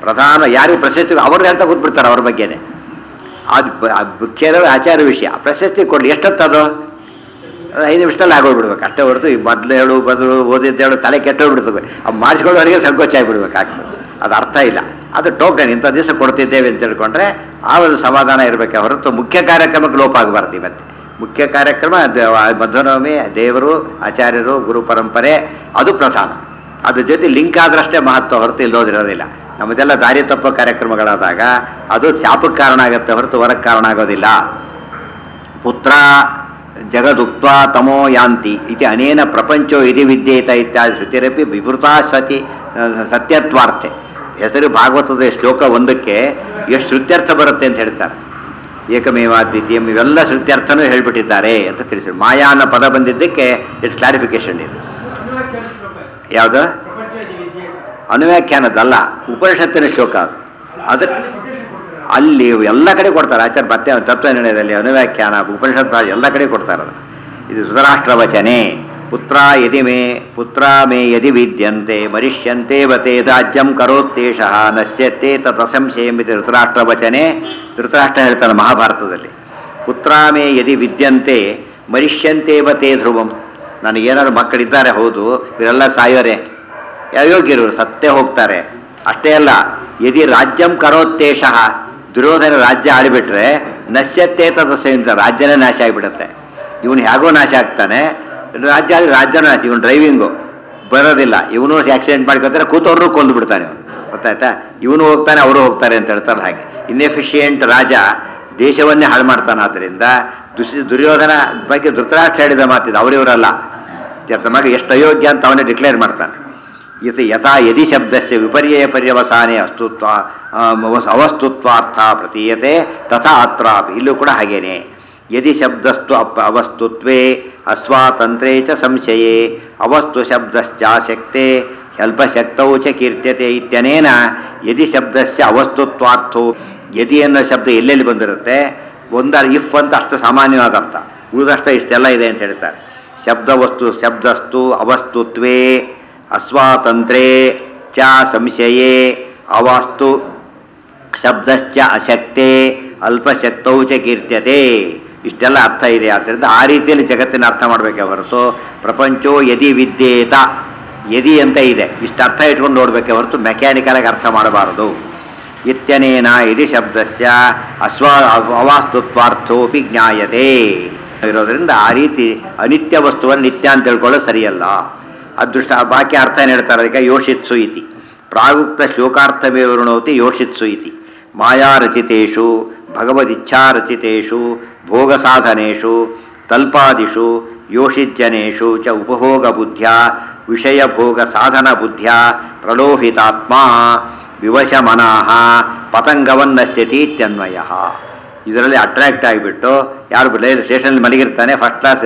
ಪ್ರಧಾನ ಯಾರಿಗೂ ಪ್ರಶಸ್ತಿ ಅವ್ರು ಹೇಳ್ತಾ ಕೂತ್ಬಿಡ್ತಾರೆ ಅವ್ರ ಬಗ್ಗೆನೆ ಅದು ಬ- ಅದು ಮುಖ್ಯ ಇರೋದು ಆಚಾರ ವಿಷಯ ಪ್ರಶಸ್ತಿ ಕೊಡಲಿ ಎಷ್ಟೊತ್ತದು ಅದು ಐದು ನಿಮಿಷದಲ್ಲಿ ಆಗೋಗ್ಬಿಡ್ಬೇಕು ಅಷ್ಟೇ ಹೊರತು ಈ ಮೊದಲು ಹೇಳು ಬದಲು ಓದಿದ್ದು ಹೇಳು ತಲೆ ಕೆಟ್ಟೋಗ್ಬಿಡ್ತದೆ ಅದು ಮಾಡಿಸ್ಕೊಳ್ಳೋರಿಗೆ ಸಂಕೋಚ ಆಗಿಬಿಡ್ಬೇಕಾಗ್ತದೆ ಅದು ಅರ್ಥ ಇಲ್ಲ ಅದು ಟೋಕನ್ ಇಂಥ ದಿವಸ ಕೊಡ್ತಿದ್ದೇವೆ ಅಂತ ತಿಳ್ಕೊಂಡ್ರೆ ಆ ಒಂದು ಸಮಾಧಾನ ಇರಬೇಕೆ ಹೊರತು ಮುಖ್ಯ ಕಾರ್ಯಕ್ರಮಕ್ಕೆ ಲೋಪ ಆಗಬಾರ್ದು ಇವತ್ತು ಮುಖ್ಯ ಕಾರ್ಯಕ್ರಮ ದೇ- ಆ ಮಧ್ವನವಮಿ ದೇವರು ಆಚಾರ್ಯರು ಗುರು ಪರಂಪರೆ ಅದು ಪ್ರಧಾನ ಅದ್ರ ಜೊತೆ ಲಿಂಕ್ ಆದ್ರಷ್ಟೇ ಮಹತ್ವ ಹೊರತು ಇಲ್ಲೋದಿರೋದಿಲ್ಲ ನಮ್ಮದೆಲ್ಲ ದಾರಿ ತಪ್ಪೋ ಕಾರ್ಯಕ್ರಮಗಳಾದಾಗ ಅದು ಶಾಪಕ್ಕೆ ಕಾರಣ ಆಗುತ್ತೆ ಹೊರತು ಹೊರಕ್ಕೆ ಕಾರಣ ಆಗೋದಿಲ್ಲ ಪುತ್ರ ಜಗದುಕ್ತ ತಮೋ ಯಾಂತಿ ಇತಿ ಅನೇನ ಪ್ರಪಂಚೋ ಇತಿ ವಿದ್ಯೇತ ಇತ್ಯಾದಿ ಶ್ರುತಿರಪಿ ವಿವೃತಾ ಸತಿ ಸತ್ಯತ್ವಾರ್ಥೆ ಹೆಸರು ಭಾಗವತದ ಶ್ಲೋಕ ಒಂದಕ್ಕೆ ಎಷ್ಟು ಶ್ರುತ್ಯರ್ಥ ಬರುತ್ತೆ ಅಂತ ಹೇಳ್ತಾರೆ ಏಕಮೇವ ದ್ವಿತೀಯಂ ಇವೆಲ್ಲ ಶ್ರುತ್ಯರ್ಥನೂ ಹೇಳ್ಬಿಟ್ಟಿದ್ದಾರೆ ಅಂತ ತಿಳಿಸಿ ಮಾಯಾ ಅನ್ನೋ ಪದ ಬಂದಿದ್ದಕ್ಕೆ ಎಷ್ಟು ಕ್ಲಾರಿಫಿಕೇಶನ್ ಇದೆ ಯಾವುದು ಅನುವ್ಯಾಖ್ಯಾನದಲ್ಲ ಉಪನಿಷತ್ತಿನ ಶ್ಲೋಕ ಅದು ಅದಕ್ಕೆ ಅಲ್ಲಿ ಎಲ್ಲ ಕಡೆ ಕೊಡ್ತಾರೆ ಆಚಾರ್ಯ ಮತ್ತೆ ತತ್ವ ನಿರ್ಣಯದಲ್ಲಿ ಅನುವ್ಯಾಖ್ಯಾನ ಉಪನಿಷತ್ ಭಾಷೆ ಎಲ್ಲ ಕಡೆ ಕೊಡ್ತಾರೆ ಅದು. ಇದು ಸುಧರಾಷ್ಟ್ರ ವಚನೆ ಪುತ್ರ ಯದಿ ಮೇ ಪುತ್ರ ಮೇ ಯದಿ ವಿದ್ಯಂತೆ ಮರಿಷ್ಯಂತೆ ವತೆ ರಾಜ್ಯಂ ಕರೋತ್ತೇಷ ನಶ್ಯತೆ ತತ್ಸಂಶಯಮಿತಿ ಧೃತರಾಷ್ಟ್ರ ವಚನೆ ಧೃತರಾಷ್ಟ್ರ ಹೇಳ್ತಾನೆ ಮಹಾಭಾರತದಲ್ಲಿ ಪುತ್ರ ಮೇ ಯದಿ ವಿದ್ಯಂತೆ ಮರಿಷ್ಯಂತೆ ವತೆ ಧ್ರುವಂ ನನಗೇನಾದ್ರು ಮಕ್ಕಳಿದ್ದಾರೆ ಹೌದು ಇವರೆಲ್ಲ ಸಾಯೋರೆ ಅಯೋಗ್ಯರು ಸತ್ತೇ ಹೋಗ್ತಾರೆ ಅಷ್ಟೇ ಅಲ್ಲ ಯದಿ ರಾಜ್ಯಂ ಕರೋತ್ತೇಷ ದುರ್ಯೋಧನ ರಾಜ್ಯ ಆಡಿಬಿಟ್ರೆ ನಶ್ಯತ್ತೆ ತದಸ್ಯ ರಾಜ್ಯನೇ ನಾಶ ಆಗಿಬಿಡುತ್ತೆ ಇವನು ಹೇಗೋ ನಾಶ ಆಗ್ತಾನೆ ರಾಜ್ಯ ಆದ್ರೆ ರಾಜ್ಯನೂ ನಾಶ ಇವನು ಡ್ರೈವಿಂಗು ಬರೋದಿಲ್ಲ ಇವನು ಆಕ್ಸಿಡೆಂಟ್ ಮಾಡ್ಕೊತಾರೆ ಕೂತವ್ರನ್ನೂ ಕೊಂದು ಬಿಡ್ತಾನೆ ಅವನು ಗೊತ್ತಾಯ್ತಾ ಇವನು ಹೋಗ್ತಾನೆ ಅವರು ಹೋಗ್ತಾರೆ ಅಂತ ಹೇಳ್ತಾರೆ ಹಾಗೆ ಇನ್ಎಫಿಷಿಯೆಂಟ್ ರಾಜ ದೇಶವನ್ನೇ ಹಾಳು ಮಾಡ್ತಾನೆ ಆದ್ದರಿಂದ ದುಸ್ ದುರ್ಯೋಧನ ಬಗ್ಗೆ ಧೃತರಾಷ್ಟ್ರ ಹೇಳಿದ ಮಾತಿದೆ ಅವರಿವರಲ್ಲ ತಮಗೆ ಎಷ್ಟು ಅಯೋಗ್ಯ ಅಂತ ಅವನೇ ಡಿಕ್ಲೇರ್ ಮಾಡ್ತಾನೆ ಇದು ಯಥಾ ಯದಿ ಶಬ್ದಸ್ಯ ವಿಪರ್ಯಯ ಪರ್ಯವಸಾನೆ ಅಸ್ತುತ್ವ ಆ, ಅವಸ್- ಅವಸ್ತುತ್ವಾರ್ಥ ಪ್ರತೀಯತೆ ತಥಾ ಅತ್ರಾಪಿ ಇಲ್ಲೂ ಕೂಡ ಹಾಗೇನೆ ಯದಿ ಶಬ್ದಸ್ತು ಅಪ್ ಅವಸ್ತುತ್ವೇ ಅಸ್ವಾತಂತ್ರೇ ಚ ಸಂಶಯೇ ಅವಸ್ತು ಶಬ್ದಶ್ಚಾಶಕ್ತೆ ಅಲ್ಪಶಕ್ತೌ ಚ ಕೀರ್ತ್ಯತೆ ಇತ್ಯನೇನ ಯದಿ ಶಬ್ದಸ್ಯ ಅವಸ್ತುತ್ವಾರ್ಥೋ ಯದಿ ಅನ್ನೋ ಶಬ್ದ ಎಲ್ಲೆಲ್ಲಿ ಬಂದಿರುತ್ತೆ ಒಂದ ಇಫ್ ಅಂತ ಅಷ್ಟು ಸಾಮಾನ್ಯವಾದ ಅರ್ಥ ಉಳಿದಷ್ಟ ಇಷ್ಟೆಲ್ಲ ಇದೆ ಅಂತ ಹೇಳ್ತಾರೆ ಶಬ್ದ ವಸ್ತು ಶಬ್ದಸ್ತು ಅವಸ್ತುತ್ವೇ ಅಸ್ವಾತಂತ್ರೇ ಚ ಸಂಶಯೇ ಅವಾಸ್ತು ಶಬ್ದಶ್ಚ ಅಶಕ್ತೆ ಅಲ್ಪಶಕ್ತೌ ಚ ಕೀರ್ತ್ಯತೆ ಇಷ್ಟೆಲ್ಲ ಅರ್ಥ ಇದೆ ಆದ್ದರಿಂದ ಆ ರೀತಿಯಲ್ಲಿ ಜಗತ್ತಿನ ಅರ್ಥ ಮಾಡಬೇಕೆ ಹೊರತು ಪ್ರಪಂಚೋ ಯದಿ ವಿದ್ಯೇತ ಯದಿ ಅಂತ ಇದೆ ಇಷ್ಟು ಅರ್ಥ ಇಟ್ಕೊಂಡು ನೋಡ್ಬೇಕೆ ಹೊರತು ಮೆಕ್ಯಾನಿಕಲ್ ಆಗಿ ಅರ್ಥ ಮಾಡಬಾರದು ಇತ್ಯನೇನ ಯದಿ ಶಬ್ದಸ್ಯ ಅಸ್ವ ಅವಾಸ್ತುತ್ವಾರ್ಥೋಪಿ ಜ್ಞಾಯತೆ ಇರೋದ್ರಿಂದ ಆ ರೀತಿ ಅನಿತ್ಯ ವಸ್ತುವನ್ನು ನಿತ್ಯ ಅಂತ ತಿಳ್ಕೊಳ್ಳೋದು ಸರಿಯಲ್ಲ ಅದೃಷ್ಟ ಬಾಕಿ ಅರ್ಥ ಏನು ಹೇಳ್ತಾರೆ ಅದಕ್ಕೆ ಯೋಷಿತ್ಸು ಇತಿ ಪ್ರಾಗುಕ್ತ ಶ್ಲೋಕಾರ್ಥವೇ ವೃಣೋತಿ ಯೋಷಿತ್ಸು ಇತಿ ಮಾಯಾರಚಿತೇಷು ಭಗವದಿಚ್ಛಾರಚಿತೇಷು ಭೋಗಸಾಧನೇಷು ತಲ್ಪಾದಿಷು ಯೋಷಿಜ್ಜನೇಷು ಚ ಉಪಭೋಗಬುದ್ಧ್ಯ ವಿಷಯಭೋಗ ಸಾಧನ ಬುದ್ಧ್ಯ ಪ್ರಲೋಹಿತಾತ್ಮ ವಿವಶಮನಃ ಪತಂಗವನ್ನಶ್ಯತಿ ಇತ್ಯನ್ವಯ ಇದರಲ್ಲಿ ಅಟ್ರಾಕ್ಟ್ ಆಗಿಬಿಟ್ಟು ಯಾರು ರೈಲ್ ಸ್ಟೇಷನಲ್ಲಿ ಮಲಗಿರ್ತಾನೆ ಫಸ್ಟ್ ಕ್ಲಾಸ್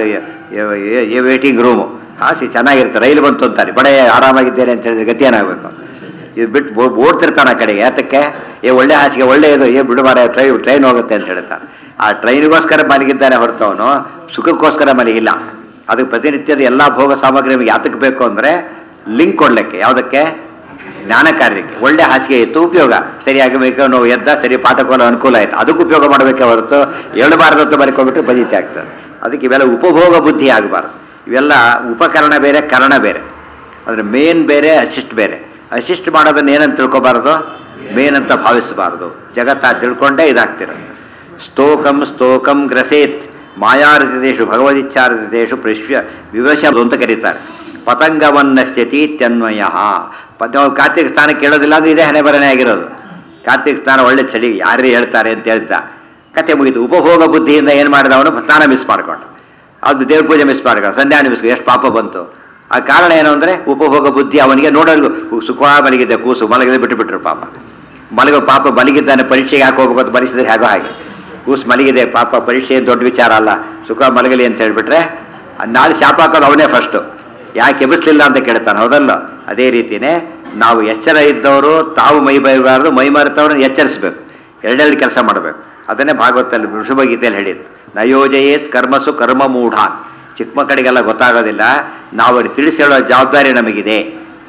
ವೇಟಿಂಗ್ ರೂಮು ಹಾಸಿ ಚೆನ್ನಾಗಿರ್ತಾರೆ ರೈಲು ಬಂತು ಅಂತಾರೆ ಬಡ ಆರಾಮಾಗಿದ್ದೇನೆ ಅಂತ ಹೇಳಿದ್ರೆ ಗತಿ ಏನಾಗಬೇಕು ಇದು ಬಿಟ್ಟು ಬೋ- ಓಡ್ತಿರ್ತಾನೆ ಆ ಕಡೆಗೆ ಯಾತಕ್ಕೆ ಏ ಒಳ್ಳೆ ಹಾಸಿಗೆ ಒಳ್ಳೆಯದು ಏ ಬಿಡು ಮಾರ ಟ್ರೈನ್ ಟ್ರೈನ್ ಹೋಗುತ್ತೆ ಅಂತ ಹೇಳ್ತಾನೆ ಆ ಟ್ರೈನಿಗೋಸ್ಕರ ಮಲಗಿದ್ದಾನೆ ಹೊರತು ಅವನು ಸುಖಕ್ಕೋಸ್ಕರ ಮಲಗಿಲ್ಲ ಅದಕ್ಕೆ ಪ್ರತಿನಿತ್ಯದ ಎಲ್ಲ ಭೋಗ ಸಾಮಗ್ರಿ ನಮಗೆ ಯಾತಕ್ಕೆ ಬೇಕು ಅಂದರೆ ಲಿಂಕ್ ಕೊಡ್ಲಿಕ್ಕೆ ಯಾವುದಕ್ಕೆ ಜ್ಞಾನ ಕಾರ್ಯಕ್ಕೆ ಒಳ್ಳೆ ಹಾಸಿಗೆ ಇತ್ತು ಉಪಯೋಗ ಸರಿಯಾಗಿ ಬೇಕು ನಾವು ಎದ್ದ ಸರಿ ಪಾಠಕೋಲ ಅನುಕೂಲ ಆಯ್ತು ಅದಕ್ಕೆ ಉಪಯೋಗ ಮಾಡಬೇಕೆ ಹೊರತು ಹೇಳಬಾರ್ದು ಅಂತ ಬರ್ಕೊಂಡ್ಬಿಟ್ರೆ ಬದೀತಿ ಆಗ್ತದೆ ಅದಕ್ಕೆ ಇವೆಲ್ಲ ಉಪಭೋಗ ಬುದ್ಧಿ ಆಗಬಾರ್ದು ಇವೆಲ್ಲ ಉಪಕರಣ ಬೇರೆ ಕರಣ ಬೇರೆ ಅಂದರೆ ಮೇನ್ ಬೇರೆ ಅಸಿಸ್ಟ್ ಬೇರೆ ಅಸಿಸ್ಟ್ ಮಾಡೋದನ್ನ ಏನಂತ ತಿಳ್ಕೊಬಾರ್ದು ಮೇನ್ ಅಂತ ಭಾವಿಸಬಾರ್ದು ಜಗತ್ತ ತಿಳ್ಕೊಂಡೇ ಇದಾಗ್ತಿರೋದು ಸ್ತೋಕಂ ಸ್ತೋಕಂ ಗ್ರಸೇತ್ ಮಾಯಾರತಿದೇಶು ಭಗವದಿಚ್ಛಾರತಿದೇಶು ಪ್ರಶ್ಯ ವಿವಶ ಅಂತ ಕರೀತಾರೆ ಪತಂಗವನ್ನಶ್ಯತಿ ಇತ್ಯನ್ವಯ ಪದ ಕಾರ್ತಿಕ ಸ್ನಾನ ಕೇಳೋದಿಲ್ಲ ಅಂದ್ರೆ ಇದೇ ಹಣೆ ಬರನೇ ಆಗಿರೋದು ಕಾರ್ತಿಕ ಸ್ನಾನ ಒಳ್ಳೆ ಚಳಿ ಯಾರೇ ಹೇಳ್ತಾರೆ ಅಂತ ಹೇಳ್ತಾ ಕತೆ ಮುಗಿತು ಉಪಭೋಗ ಬುದ್ಧಿಯಿಂದ ಏನು ಮಾಡಿದ ಅವನು ಸ್ನಾನ ಮಿಸ್ ಮಾಡ್ಕೊಂಡು ಅದು ದೇವ್ರ ಪೂಜೆ ಮಿಸ್ ಮಾಡ್ಕೊಂಡು ಸಂಧ್ಯಾನ ಮಿಸ್ ಎಷ್ಟು ಪಾಪ ಬಂತು ಆ ಕಾರಣ ಏನು ಅಂದರೆ ಉಪಭೋಗ ಬುದ್ಧಿ ಅವನಿಗೆ ನೋಡಲು ಸುಖ ಮಲಗಿದೆ ಕೂಸು ಮಲಗಿದೆ ಬಿಟ್ಟು ಬಿಟ್ರು ಪಾಪ ಮಲಗೋ ಪಾಪ ಮಲಗಿದ್ದಾನೆ ಪರೀಕ್ಷೆಗೆ ಯಾಕೆ ಹೋಗ್ಬೇಕು ಅಂತ ಬರಿಸಿದ್ರೆ ಹೇಗೋ ಹಾಗೆ ಕೂಸು ಮಲಗಿದೆ ಪಾಪ ಪರೀಕ್ಷೆ ಏನ್ ದೊಡ್ಡ ವಿಚಾರ ಅಲ್ಲ ಸುಖ ಮಲಗಲಿ ಅಂತ ಹೇಳ್ಬಿಟ್ರೆ ಅದ್ ನಾಳೆ ಶಾಪ ಹಾಕೋದು ಅವನೇ ಫಸ್ಟು ಯಾಕೆ ಎಬ್ಬಿಸ್ಲಿಲ್ಲ ಅಂತ ಕೇಳ್ತಾನೆ ಹೌದಲ್ಲ ಅದೇ ರೀತಿನೇ ನಾವು ಎಚ್ಚರ ಇದ್ದವರು ತಾವು ಮೈ ಬೈಬಾರ್ದು ಮೈ ಮರೆತವ್ರನ್ನ ಎಚ್ಚರಿಸ್ಬೇಕು ಎರಡೆರಡು ಕೆಲಸ ಮಾಡಬೇಕು ಅದನ್ನೇ ಭಾಗವತದಲ್ಲಿ ವೃಷಭಗೀತೆಯಲ್ಲಿ ಹೇಳಿದ್ದು ನಯೋಜಯೇತ್ ಕರ್ಮಸು ಕರ್ಮ ಮೂಢಾನ್ ಚಿಕ್ಕ ಮಕ್ಕಳಿಗೆಲ್ಲ ಗೊತ್ತಾಗೋದಿಲ್ಲ ನಾವು ಅವ್ರಿಗೆ ತಿಳಿಸಿ ಹೇಳೋ ಜವಾಬ್ದಾರಿ ನಮಗಿದೆ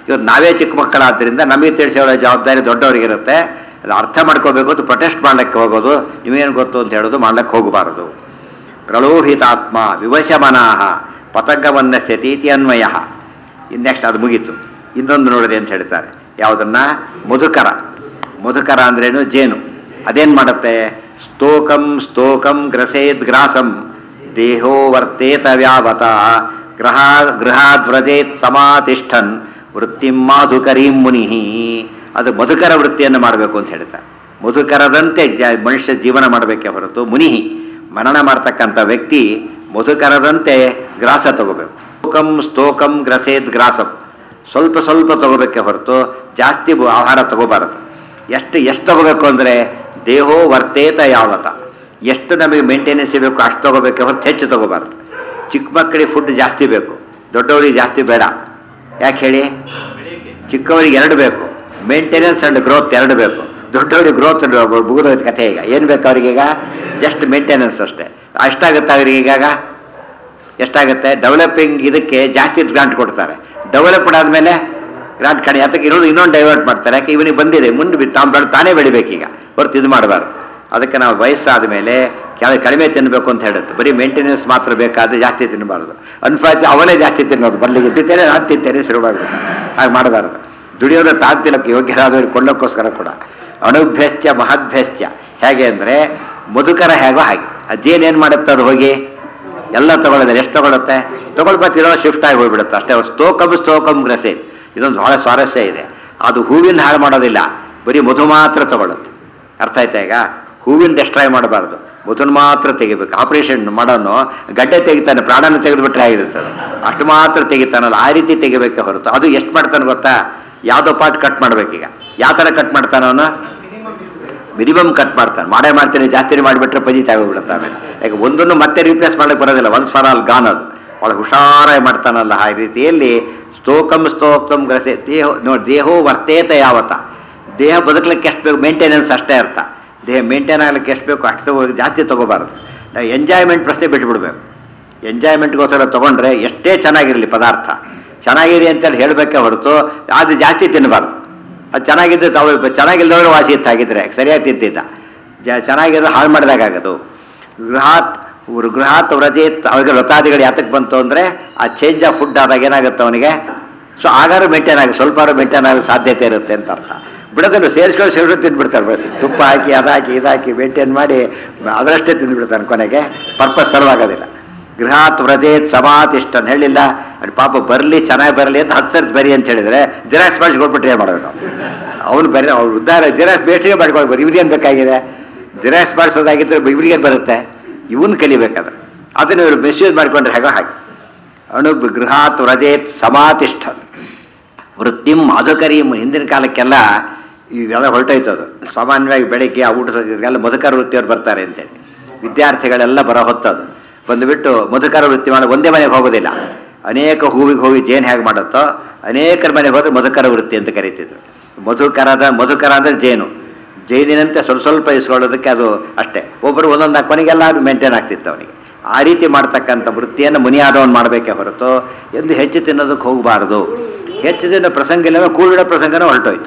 ಇವತ್ತು ನಾವೇ ಚಿಕ್ಕ ಮಕ್ಕಳಾದ್ದರಿಂದ ನಮಗೆ ತಿಳಿಸೋ ಜವಾಬ್ದಾರಿ ದೊಡ್ಡವರಿಗಿರುತ್ತೆ ಅದು ಅರ್ಥ ಮಾಡ್ಕೋಬೇಕು ಅಂತ ಪ್ರೊಟೆಸ್ಟ್ ಮಾಡ್ಲಿಕ್ಕೆ ಹೋಗೋದು ನೀವೇನು ಗೊತ್ತು ಅಂತ ಹೇಳೋದು ಮಾಡ್ಲಿಕ್ಕೆ ಹೋಗಬಾರದು ಪ್ರಲೋಹಿತಾತ್ಮ ವಿವಶಮನಾಹ ಪತಂಗವನ್ನ ಸ್ಥಿತಿ ಅನ್ವಯ ನೆಕ್ಸ್ಟ್ ಅದು ಮುಗೀತು ಇನ್ನೊಂದು ನೋಡಿದೆ ಅಂತ ಹೇಳ್ತಾರೆ ಯಾವುದನ್ನ ಮಧುಕರ ಮಧುಕರ ಅಂದ್ರೇನು ಜೇನು ಅದೇನು ಮಾಡುತ್ತೆ ಸ್ತೋಕಂ ಸ್ತೋಕಂ ಗ್ರಸೇದ್ ಗ್ರಾಸಂ ದೇಹೋ ವರ್ತೇತ ವ್ಯಾವತ ಗ್ರಹ ಗೃಹಾದ್ವ್ರಜೇತ್ ಸಮಾತಿಷ್ಠನ್ ವೃತ್ತಿಂ ಮಾಧುಕರೀಂ ಮುನಿ ಅದು ಮಧುಕರ ವೃತ್ತಿಯನ್ನು ಮಾಡಬೇಕು ಅಂತ ಹೇಳ್ತಾರೆ ಮಧುಕರದಂತೆ ಜ ಮನುಷ್ಯ ಜೀವನ ಮಾಡಬೇಕೇ ಹೊರತು ಮುನಿ ಮನನ ಮಾಡ್ತಕ್ಕಂಥ ವ್ಯಕ್ತಿ ಮಧುಕರದಂತೆ ಗ್ರಾಸ ತಗೋಬೇಕು ಸ್ತೋಕಂ ಸ್ತೋಕಂ ಗ್ರಸೇದ್ ಗ್ರಾಸಂ ಸ್ವಲ್ಪ ಸ್ವಲ್ಪ ತಗೋಬೇಕೆ ಹೊರತು ಜಾಸ್ತಿ ಬ- ಆಹಾರ ತಗೋಬಾರದು ಎಷ್ಟು ಎಷ್ಟು ತಗೋಬೇಕು ಅಂದರೆ ದೇಹೋ ವರ್ತೇತ ಯಾವತ ಎಷ್ಟು ನಮಗೆ ಮೇಂಟೆನೆನ್ಸ್ ಬೇಕು ಅಷ್ಟು ತಗೋಬೇಕೆ ಹೊರತು ಹೆಚ್ಚು ತಗೋಬಾರ್ದು ಚಿಕ್ಕ ಮಕ್ಕಳಿಗೆ ಫುಡ್ ಜಾಸ್ತಿ ಬೇಕು ದೊಡ್ಡವರಿಗೆ ಜಾಸ್ತಿ ಬೇಡ ಯಾಕೆ ಹೇಳಿ ಚಿಕ್ಕವರಿಗೆ ಎರಡು ಬೇಕು ಮೇಂಟೆನೆನ್ಸ್ ಆ್ಯಂಡ್ ಗ್ರೋತ್ ಎರಡು ಬೇಕು ದೊಡ್ಡವರಿಗೆ ಗ್ರೋತ್ ಮುಗಿದೋಯ್ತು ಕಥೆ ಈಗ ಏನು ಬೇಕು ಅವ್ರಿಗೀಗ ಜಸ್ಟ್ ಮೇಂಟೆನೆನ್ಸ್ ಅಷ್ಟೇ ಅಷ್ಟಾಗುತ್ತೆ ಅವ್ರಿಗೆ ಈಗಾಗ ಎಷ್ಟಾಗುತ್ತೆ ಡೆವಲಪಿಂಗ್ ಇದಕ್ಕೆ ಜಾಸ್ತಿ ಗ್ರಾಂಟ್ ಕೊಡ್ತಾರೆ ಡೆವಲಪ್ಡ್ ಆದಮೇಲೆ ಗ್ರಾಂಟ್ ಕಡೆ ಅದಕ್ಕೆ ಇನ್ನೊಂದು ಇನ್ನೊಂದು ಡೈವರ್ಟ್ ಮಾಡ್ತಾರೆ ಯಾಕೆ ಇವನಿಗೆ ಬಂದಿದೆ ಮುಂದೆ ಬಿ- ತಾನು ಬೆಳೆ ತಾನೇ ಬೆಳಿಬೇಕೀಗ ಹೊರತು ಇದು ಮಾಡಬಾರ್ದು ಅದಕ್ಕೆ ನಾವು ವಯಸ್ಸಾದ ಮೇಲೆ ಕೆಳ ಕಡಿಮೆ ತಿನ್ನಬೇಕು ಅಂತ ಹೇಳುತ್ತೆ ಬರೀ ಮೇಂಟೆನೆನ್ಸ್ ಮಾತ್ರ ಬೇಕಾದ್ರೆ ಜಾಸ್ತಿ ತಿನ್ನಬಾರ್ದು ಅನ್ಫಾರ್ಚು ಅವನೇ ಜಾಸ್ತಿ ತಿನ್ನೋದು ಬದಲಿಗೆ ಇದ್ದಿದ್ದೇನೆ ನಾನು ತಿಂತೇನೆ ಶುರು ಮಾಡಿಬಿಡ್ತಾನೆ ಹಾಗೆ ಮಾಡಬಾರ್ದು ದುಡಿಯೋದು ತಾಂತಿಲಕ್ಕೆ ಯೋಗ್ಯರಾದವರು ಕೊಳ್ಳೋಕ್ಕೋಸ್ಕರ ಕೂಡ ಅಣುಭ್ಯಸ್ತ್ಯ ಮಹದ್ಭ್ಯಸ್ತ್ಯ ಹೇಗೆ ಅಂದರೆ ಮಧುಕರ ಹೇಗೋ ಹಾಗೆ ಅಜ್ಜೇನು ಏನು ಮಾಡುತ್ತೆ ಅದು ಹೋಗಿ ಎಲ್ಲ ತಗೊಳ್ಳೋದ್ರೆ ಎಷ್ಟು ತಗೊಳುತ್ತೆ ತಗೊಳ್ಬತ್ತಿರೋ ಶಿಫ್ಟ್ ಆಗಿ ಹೋಗ್ಬಿಡುತ್ತೆ ಅಷ್ಟೇ ಅವ್ರು ಸ್ತೋಕಂ ಸ್ತೋಕಂ ಗ್ರಸೆ ಇದೊಂದು ಬಹಳ ಸ್ವಾರಸ್ಯ ಇದೆ ಅದು ಹೂವಿನ ಹಾಳು ಮಾಡೋದಿಲ್ಲ ಬರೀ ಮಧು ಮಾತ್ರ ತಗೊಳುತ್ತೆ ಅರ್ಥ ಆಯ್ತಾ ಈಗ ಹೂವಿನ ಡೆಸ್ಟ್ರಾಯ್ ಮಾಡಬಾರ್ದು ಮಧುನ ಮಾತ್ರ ತೆಗಿಬೇಕು ಆಪರೇಷನ್ ಮಾಡೋನು ಗಡ್ಡೆ ತೆಗಿತಾನೆ ಪ್ರಾಣನ ತೆಗೆದುಬಿಟ್ರೆ ಆಗಿರುತ್ತದೆ ಅಷ್ಟು ಮಾತ್ರ ತೆಗಿತಾನಲ್ಲ ಆ ರೀತಿ ತೆಗಿಬೇಕೆ ಹೊರತು ಅದು ಎಷ್ಟು ಮಾಡ್ತಾನೆ ಗೊತ್ತಾ ಯಾವುದೋ ಪಾರ್ಟ್ ಕಟ್ ಮಾಡ್ಬೇಕೀಗ ಯಾವ ಥರ ಕಟ್ ಮಾಡ್ತಾನೆ ಅವನು ಮಿನಿಮಮ್ ಕಟ್ ಮಾಡ್ತಾನೆ ಮಾಡೇ ಮಾಡ್ತೀನಿ ಜಾಸ್ತಿ ಮಾಡಿಬಿಟ್ರೆ ಪಜಿತ ಆಗೋಗ್ಬಿಡುತ್ತೆ ಆಮೇಲೆ ಯಾಕೆ ಒಂದನ್ನು ಮತ್ತೆ ರೀಪ್ಲೇಸ್ ಮಾಡಕ್ಕೆ ಬರೋದಿಲ್ಲ ಒಂದು ಫಾರ್ ಆಲ್ ಗಾನ್ ಅದು ಭಾಳ ಹುಷಾರಾಗಿ ಮಾಡ್ತಾನಲ್ಲ ಆ ರೀತಿಯಲ್ಲಿ ಸ್ತೋಕಂ ಸ್ತೋಕಂ ಗ್ರಸೆ ದೇಹ ನೋಡಿ ದೇಹೋ ವರ್ತೇತ ಯಾವತ್ತ ದೇಹ ಬದುಕಲಿಕ್ಕೆ ಎಷ್ಟು ಬೇಕು ಮೇಂಟೆನೆನ್ಸ್ ಅಷ್ಟೇ ಅರ್ಥ ದೇಹ ಮೇಂಟೈನ್ ಆಗ್ಲಿಕ್ಕೆ ಎಷ್ಟು ಬೇಕು ಅಷ್ಟು ತಗೋ ಜಾಸ್ತಿ ತೊಗೋಬಾರ್ದು ನಾವು ಎಂಜಾಯ್ಮೆಂಟ್ ಪ್ರಶ್ನೆ ಬಿಟ್ಬಿಡ್ಬೇಕು ಎಂಜಾಯ್ಮೆಂಟ್ಗೋಸ್ಕರ ತೊಗೊಂಡ್ರೆ ಎಷ್ಟೇ ಚೆನ್ನಾಗಿರಲಿ ಪದಾರ್ಥ ಚೆನ್ನಾಗಿದೆ ಅಂತೇಳಿ ಹೇಳಬೇಕೆ ಹೊರತು ಅದು ಜಾಸ್ತಿ ತಿನ್ನಬಾರ್ದು ಅದು ಚೆನ್ನಾಗಿದ್ದು ತಾವು ಚೆನ್ನಾಗಿಲ್ಲದವ್ರು ವಾಸಿ ಇತ್ತಾಗಿದ್ರೆ ಸರಿಯಾಗಿ ತಿಂತಿದ್ದ ಜ ಚೆನ್ನಾಗಿರೋ ಹಾಳು ಮಾಡಿದಾಗದು ಗೃಹಾತ್ ಇವ್ರು ಗೃಹಾತ್ ವ್ರಜೇತ್ ಅವ್ರಿಗೆ ವ್ರತಾದಿಗಳು ಯಾತಕ್ಕೆ ಬಂತು ಅಂದರೆ ಆ ಚೇಂಜ್ ಆಫ್ ಫುಡ್ ಆದಾಗ ಏನಾಗುತ್ತೆ ಅವನಿಗೆ ಸೊ ಆಗಾರು ಮೇಂಟೈನ್ ಆಗಿ ಸ್ವಲ್ಪ ಮೇಂಟೈನ್ ಆಗೋ ಸಾಧ್ಯತೆ ಇರುತ್ತೆ ಅಂತ ಅರ್ಥ ಬಿಡೋದಿಲ್ಲ ಸೇರಿಸ್ಕೊಂಡು ಸೇರಿಸ್ಕೊಂಡು ತಿಂದ್ಬಿಡ್ತಾರೆ ಬರೀ. ತುಪ್ಪ ಹಾಕಿ ಅದು ಹಾಕಿ ಇದು ಹಾಕಿ ಮೇಂಟೈನ್ ಮಾಡಿ ಅದರಷ್ಟೇ ತಿಂದ್ಬಿಡ್ತಾನೆ ಕೊನೆಗೆ ಪರ್ಪಸ್ ಸರ್ವಾಗೋದಿಲ್ಲ ಗೃಹಾತ್ ವ್ರಜೇತ್ ಸಮಾತಿಷ್ಟನ್ ಹೇಳಿಲ್ಲ ಅದು ಪಾಪ ಬರಲಿ ಚೆನ್ನಾಗಿ ಬರಲಿ ಅಂತ ಹತ್ತು ಸರ್ತಿ ಬರಿ ಅಂತ ಹೇಳಿದ್ರೆ ಜಿರಾಕ್ಸ್ ಮಾಡಿಸಿ ಕೊಟ್ಬಿಟ್ರೆ ಏನು ಮಾಡೋದು ಅವನು ಬರೀ ಅವ್ರು ಉದ್ದಾರ ಜಿರಾಕ್ಸ್ ಬೇಟಿಗೆ ಮಾಡ್ಕೊಳ್ಬೋದು ಇವ್ರಿಗೇನು ಬೇಕಾಗಿದೆ ಜಿರಾಕ್ಸ್ ಮಾಡಿಸೋದಾಗಿದ್ದರೆ ಇವ್ರಿಗೇನು ಬರುತ್ತೆ ಇವನ್ ಕಲಿಬೇಕಾದ್ರೆ ಅದನ್ನು ಇವರು ಮಿಸ್ಯೂಸ್ ಮಾಡಿಕೊಂಡ್ರೆ ಹೇಗೋ ಹಾಗೆ ಅಣು ಗೃಹಾತ್ ವ್ರಜೇತ್ ಸಮಾತಿಷ್ಠ ವೃತ್ತಿಂ ಮಧುಕರಿಂ ಹಿಂದಿನ ಕಾಲಕ್ಕೆಲ್ಲ ಇವೆಲ್ಲ ಹೊರಟೋಯ್ತು ಅದು ಸಾಮಾನ್ಯವಾಗಿ ಬೆಳಗ್ಗೆ ಆ ಊಟದೆಲ್ಲ ಮಧುಕರ ವೃತ್ತಿಯವ್ರು ಬರ್ತಾರೆ ಅಂತೇಳಿ ವಿದ್ಯಾರ್ಥಿಗಳೆಲ್ಲ ಬರೋ ಹೊತ್ತದು ಬಂದುಬಿಟ್ಟು ಮಧುಕರ ವೃತ್ತಿ ಮಾಡಿ ಒಂದೇ ಮನೆಗೆ ಹೋಗೋದಿಲ್ಲ ಅನೇಕ ಹೂವಿಗೆ ಹೋಗಿ ಜೇನು ಹೇಗೆ ಮಾಡುತ್ತೋ ಅನೇಕರ ಮನೆಗೆ ಹೋದ್ರೆ ಮಧುಕರ ವೃತ್ತಿ ಅಂತ ಕರೀತಿದ್ರು ಮಧುಕರದ ಮಧುಕರ ಅಂದರೆ ಜೇನು ಜೈನಿನಂತೆ ಸ್ವಲ್ಪ ಸ್ವಲ್ಪ ಇಸ್ಕೊಳ್ಳೋದಕ್ಕೆ ಅದು ಅಷ್ಟೇ ಒಬ್ಬರು ಒಂದೊಂದು ಕೊನೆಗೆಲ್ಲ ಅದು ಮೇಂಟೈನ್ ಆಗ್ತಿತ್ತು ಅವನಿಗೆ ಆ ರೀತಿ ಮಾಡ್ತಕ್ಕಂಥ ವೃತ್ತಿಯನ್ನು ಮುನಿಯಾದವನು ಮಾಡಬೇಕೇ ಹೊರತು ಎಂದು ಹೆಚ್ಚು ತಿನ್ನೋದಕ್ಕೆ ಹೋಗಬಾರ್ದು ಹೆಚ್ಚು ದಿನ ಪ್ರಸಂಗ ಇಲ್ಲ ಕೂಡಿಡೋ ಪ್ರಸಂಗನೂ ಹೊರಟೋಯ್ತು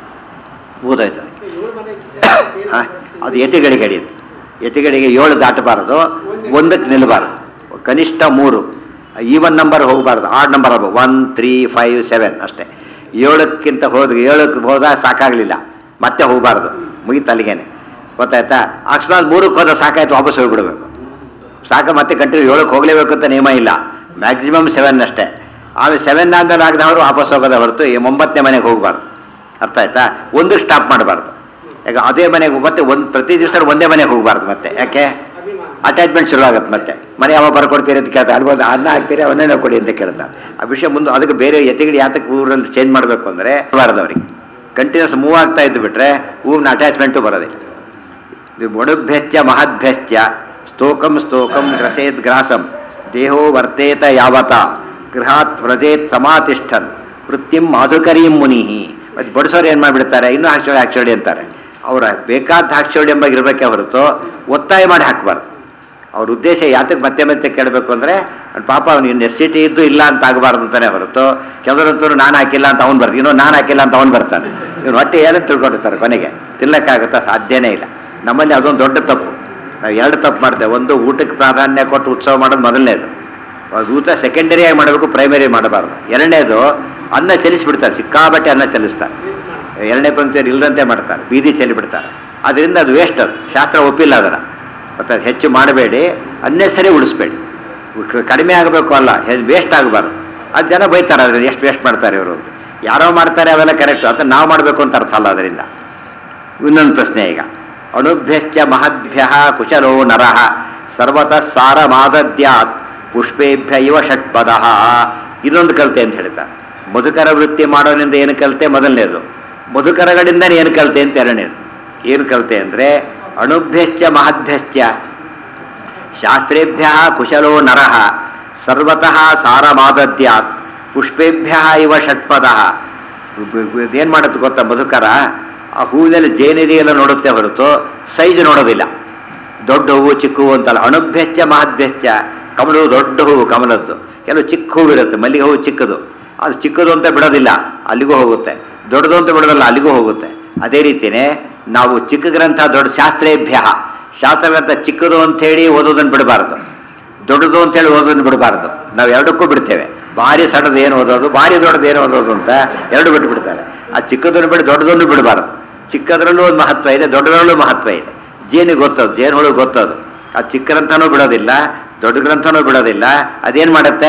ಊದೋಯ್ತು ಅದಕ್ಕೆ. ಹಾ, ಅದು ಯತಿಗಳಿಗೆ ಹಿಡಿಯುತ್ತೆ ಯತಿಗಳಿಗೆ ಏಳು ದಾಟಬಾರದು ಒಂದಕ್ಕೆ ನಿಲ್ಲಬಾರದು ಕನಿಷ್ಠ ಮೂರು ಈವನ್ ನಂಬರ್ ಹೋಗಬಾರ್ದು ಆಡ್ ನಂಬರ್ ಆಗ್ಬೋದು ಒನ್ ತ್ರೀ ಫೈವ್ ಸೆವೆನ್ ಅಷ್ಟೇ ಏಳಕ್ಕಿಂತ ಹೋದ ಏಳಕ್ಕೆ ಹೋದಾಗ ಸಾಕಾಗಲಿಲ್ಲ ಮತ್ತೆ ಹೋಗಬಾರ್ದು ಮುಗೀತು ಅಲ್ಲಿಗೇನೆ ಗೊತ್ತಾಯ್ತಾ ಅಕಸ್ಮಾತ್ ಮೂರಕ್ಕೆ ಹೋದ ಸಾಕಾಯ್ತು ವಾಪಸ್ ಹೋಗ್ಬಿಡ್ಬೇಕು ಸಾಕ ಮತ್ತೆ ಕಂಟಿನ್ಯೂ ಏಳಕ್ಕೆ ಹೋಗಲೇಬೇಕು ಅಂತ ನಿಯಮ ಇಲ್ಲ ಮ್ಯಾಕ್ಸಿಮಮ್ ಸೆವೆನ್ ಅಷ್ಟೇ ಆಮೇಲೆ ಸೆವೆನ್ ಆದ್ಮೇಲೆ ಆಗದವರು ವಾಪಸ್ ಹೋಗೋದೇ ಹೊರತು ಈ ಒಂಬತ್ತನೇ ಮನೆಗೆ ಹೋಗಬಾರ್ದು ಅರ್ಥ ಆಯ್ತಾ ಒಂದಕ್ಕೆ ಸ್ಟಾಪ್ ಮಾಡಬಾರ್ದು ಯಾಕೆ ಅದೇ ಮನೆಗೆ ಮತ್ತೆ ಒಂದು ಪ್ರತಿ ದಿವಸ ಒಂದೇ ಮನೆಗೆ ಹೋಗಬಾರ್ದು ಮತ್ತೆ ಯಾಕೆ ಅಟ್ಯಾಚ್ಮೆಂಟ್ ಶುರುವಾಗುತ್ತೆ ಮತ್ತೆ ಮನೆ ಯಾವ ಬರ್ಕೊಡ್ತೀರಿ ಅಂತ ಕೇಳ್ತಾರೆ ಅಲ್ಲಿ ಬಂದು ಅನ್ನ ಹಾಕ್ತೀರಿ ಅವನ್ನೇ ಕೊಡಿ ಅಂತ ಕೇಳ್ತಾರೆ ಆ ವಿಷಯ ಮುಂದೆ ಅದಕ್ಕೆ ಬೇರೆ ಎತ್ತಿಗಳು ಯಾತಕ್ಕೆ ಊರಲ್ಲಿ ಚೇಂಜ್ ಮಾಡಬೇಕು ಅಂದರೆ ಬಾರದು ಅವ್ರಿಗೆ ಕಂಟಿನ್ಯೂಸ್ ಮೂವ್ ಆಗ್ತಾ ಇದ್ದು ಬಿಟ್ರೆ ಹೂವಿನ ಅಟ್ಯಾಚ್ಮೆಂಟು ಬರೋದಿಲ್ಲ ಇದು ಒಣಭ್ಯಶ್ಚ ಮಹದ್ಭ್ಯಶ್ಚ ಸ್ತೋಕಂ ಸ್ತೋಕಂ ಗ್ರಸೇತ್ ಗ್ರಾಸಂ ದೇಹೋ ವರ್ತೇತ ಯಾವತ ಗೃಹಾತ್ ವ್ರಜೇತ್ ಸಮಾತಿಷ್ಠನ್ ವೃತ್ತಿಂ ಮಾಧುಕರೀಂ ಮುನಿ ಮತ್ತು ಬಡಿಸೋರು ಏನು ಮಾಡಿಬಿಡ್ತಾರೆ ಇನ್ನೂ ಹಾಕ್ಸೋಳಿ ಹಾಕ್ಸೋಳಿ ಅಂತಾರೆ ಅವರ ಬೇಕಾದ ಹಾಕ್ಸೋಳಿ ಎಂಬ ಇರಬೇಕೆ ಹೊರತು ಒತ್ತಾಯ ಮಾಡಿ ಹಾಕಬಾರ್ದು ಅವ್ರ ಉದ್ದೇಶ ಯಾತಕ್ಕೆ ಮತ್ತೆ ಮತ್ತೆ ಕೇಳಬೇಕು ಅಂದರೆ ಅವ್ನ್ ಪಾಪ ಅವ್ನಿಗೆ ನೆಸಿಟಿ ಇದ್ದು ಇಲ್ಲ ಅಂತ ಆಗಬಾರ್ದು ಅಂತಾನೆ ಹೊರತು ಕೆಲವರಂತೂ ನಾನು ಹಾಕಿಲ್ಲ ಅಂತ ಅವ್ನು ಬರ್ತೀನಿ ಇನ್ನೂ ನಾನು ಹಾಕಿಲ್ಲ ಅಂತ ಅವ್ನು ಬರ್ತಾನೆ ಇವ್ನು ಹೊಟ್ಟೆ ಏನಂತ ತಿಳ್ಕೊಂಡಿರ್ತಾರೆ ಕೊನೆಗೆ ತಿನ್ನಕ್ಕಾಗುತ್ತಾ ಸಾಧ್ಯನೇ ಇಲ್ಲ ನಮ್ಮಲ್ಲಿ ಅದೊಂದು ದೊಡ್ಡ ತಪ್ಪು ನಾವು ಎರಡು ತಪ್ಪು ಮಾಡ್ತೇವೆ ಒಂದು ಊಟಕ್ಕೆ ಪ್ರಾಧಾನ್ಯ ಕೊಟ್ಟು ಉತ್ಸವ ಮಾಡೋದು ಮೊದಲನೇದು ಅದು ಊಟ ಸೆಕೆಂಡರಿಯಾಗಿ ಮಾಡಬೇಕು ಪ್ರೈಮರಿ ಮಾಡಬಾರ್ದು ಎರಡನೇದು ಅನ್ನ ಚಲಿಸಿಬಿಡ್ತಾರೆ ಸಿಕ್ಕಾಬಟ್ಟೆ ಅನ್ನ ಚಲಿಸ್ತಾರೆ ಎರಡನೇ ಪಂಕ್ತಿಯಲ್ಲಿ ಇಲ್ಲದಂತೆ ಮಾಡ್ತಾರೆ ಬೀದಿ ಚೆಲ್ಲಿ ಬಿಡ್ತಾರೆ ಅದರಿಂದ ಅದು ವೇಸ್ಟ್ ಅದು ಶಾಸ್ತ್ರ ಒಪ್ಪಿಲ್ಲ ಅದನ್ನು ಮತ್ತು ಅದು ಹೆಚ್ಚು ಮಾಡಬೇಡಿ ಅನ್ನೆಸರಿ ಉಳಿಸ್ಬೇಡಿ ಕ- ಕಡಿಮೆ ಆಗಬೇಕು ಅಲ್ಲ ವೇಸ್ಟ್ ಆಗಬಾರ್ದು ಅದು ಜನ ಬೈತಾರೆ ಅದರಿಂದ ಎಷ್ಟು ವೇಸ್ಟ್ ಮಾಡ್ತಾರೆ ಇವರು ಅಂತ ಯಾರೋ ಮಾಡ್ತಾರೆ ಅವೆಲ್ಲ ಕರೆಕ್ಟ್ ಅದು ನಾವು ಮಾಡಬೇಕು ಅಂತ ಅರ್ಥ ಅಲ್ಲ ಅದರಿಂದ ಇನ್ನೊಂದು ಪ್ರಶ್ನೆ ಈಗ ಅಣುಭ್ಯಶ್ಚ ಮಹದ್ಭ್ಯ ಕುಶಲೋ ನರಃ ಸರ್ವತಃ ಸಾರ ಮಾದದ್ಯಾತ್ ಪುಷ್ಪೇಭ್ಯ ಇವ ಷಟ್ಪದ ಇನ್ನೊಂದು ಕಲಿತೆ ಅಂತ ಹೇಳ್ತಾರೆ ಮಧುಕರ ವೃತ್ತಿ ಮಾಡೋದ್ರಿಂದ ಏನು ಕಲಿತೆ ಮೊದಲನೇದು ಮಧುಕರಗಳಿಂದ ಏನು ಕಲಿತೆ ಅಂತ ಎರಡನೇದು ಏನು ಕಲಿತೆ ಅಂದರೆ ಅಣುಭ್ಯಶ್ಚ ಮಹದ್ಭ್ಯಶ್ಚ ಶಾಸ್ತ್ರೇಭ್ಯ ಕುಶಲೋ ನರಃ ಸರ್ವತಃ ಸಾರಮಾದದ್ಯಾತ್ ಪುಷ್ಪೇಭ್ಯ ಇವ ಷಟ್ಪದ ಏನು ಮಾಡುತ್ತೆ ಗೊತ್ತಾ ಮಧುಕರ ಆ ಹೂವಿನಲ್ಲಿ ಜೇನಿದೆಯೆಲ್ಲ ನೋಡುತ್ತೆ ಹೊರತು ಸೈಜ್ ನೋಡೋದಿಲ್ಲ ದೊಡ್ಡ ಹೂವು ಚಿಕ್ಕ ಹೂವು ಅಂತಲ್ಲ ಅಣುಭ್ಯಶ್ಚ ಮಹದ್ಭ್ಯಶ್ಚ ಕಮಲವು ದೊಡ್ಡ ಹೂವು ಕಮಲದ್ದು ಕೆಲವು ಚಿಕ್ಕ ಹೂವು ಇರುತ್ತೆ ಮಲ್ಲಿಗೆ ಹೂವು ಚಿಕ್ಕದು ಅದು ಚಿಕ್ಕದು ಅಂತ ಬಿಡೋದಿಲ್ಲ ಅಲ್ಲಿಗೂ ಹೋಗುತ್ತೆ ದೊಡ್ಡದು ಅಂತ ಬಿಡೋದಿಲ್ಲ ಅಲ್ಲಿಗೂ ಹೋಗುತ್ತೆ ಅದೇ ರೀತಿಯೇ ನಾವು ಚಿಕ್ಕ ಗ್ರಂಥ ದೊಡ್ಡ ಶಾಸ್ತ್ರೇಭ್ಯ ಶಾಸ್ತ್ರ ಗ್ರಂಥ ಚಿಕ್ಕದು ಅಂಥೇಳಿ ಓದೋದನ್ನು ಬಿಡಬಾರ್ದು ದೊಡ್ಡದು ಅಂತೇಳಿ ಓದೋದನ್ನು ಬಿಡಬಾರ್ದು ನಾವು ಎರಡಕ್ಕೂ ಬಿಡ್ತೇವೆ ಭಾರಿ ಸಣ್ಣದು ಏನು ಓದೋದು ಭಾರಿ ದೊಡ್ಡದು ಏನು ಓದೋದು ಅಂತ ಎರಡು ಬಿಟ್ಟು ಬಿಡ್ತಾರೆ ಆ ಚಿಕ್ಕದನ್ನು ಬಿಟ್ಟು ದೊಡ್ಡದನ್ನು ಬಿಡಬಾರ್ದು ಚಿಕ್ಕದ್ರಲ್ಲೂ ಒಂದು ಮಹತ್ವ ಇದೆ ದೊಡ್ಡದ್ರಲ್ಲೂ ಮಹತ್ವ ಇದೆ ಜೇನಿಗೆ ಗೊತ್ತದು ಜೇನು ಹುಳು ಗೊತ್ತದು ಆ ಚಿಕ್ಕ ಗ್ರಂಥನೂ ಬಿಡೋದಿಲ್ಲ ದೊಡ್ಡ ಗ್ರಂಥನೂ ಬಿಡೋದಿಲ್ಲ ಅದೇನು ಮಾಡುತ್ತೆ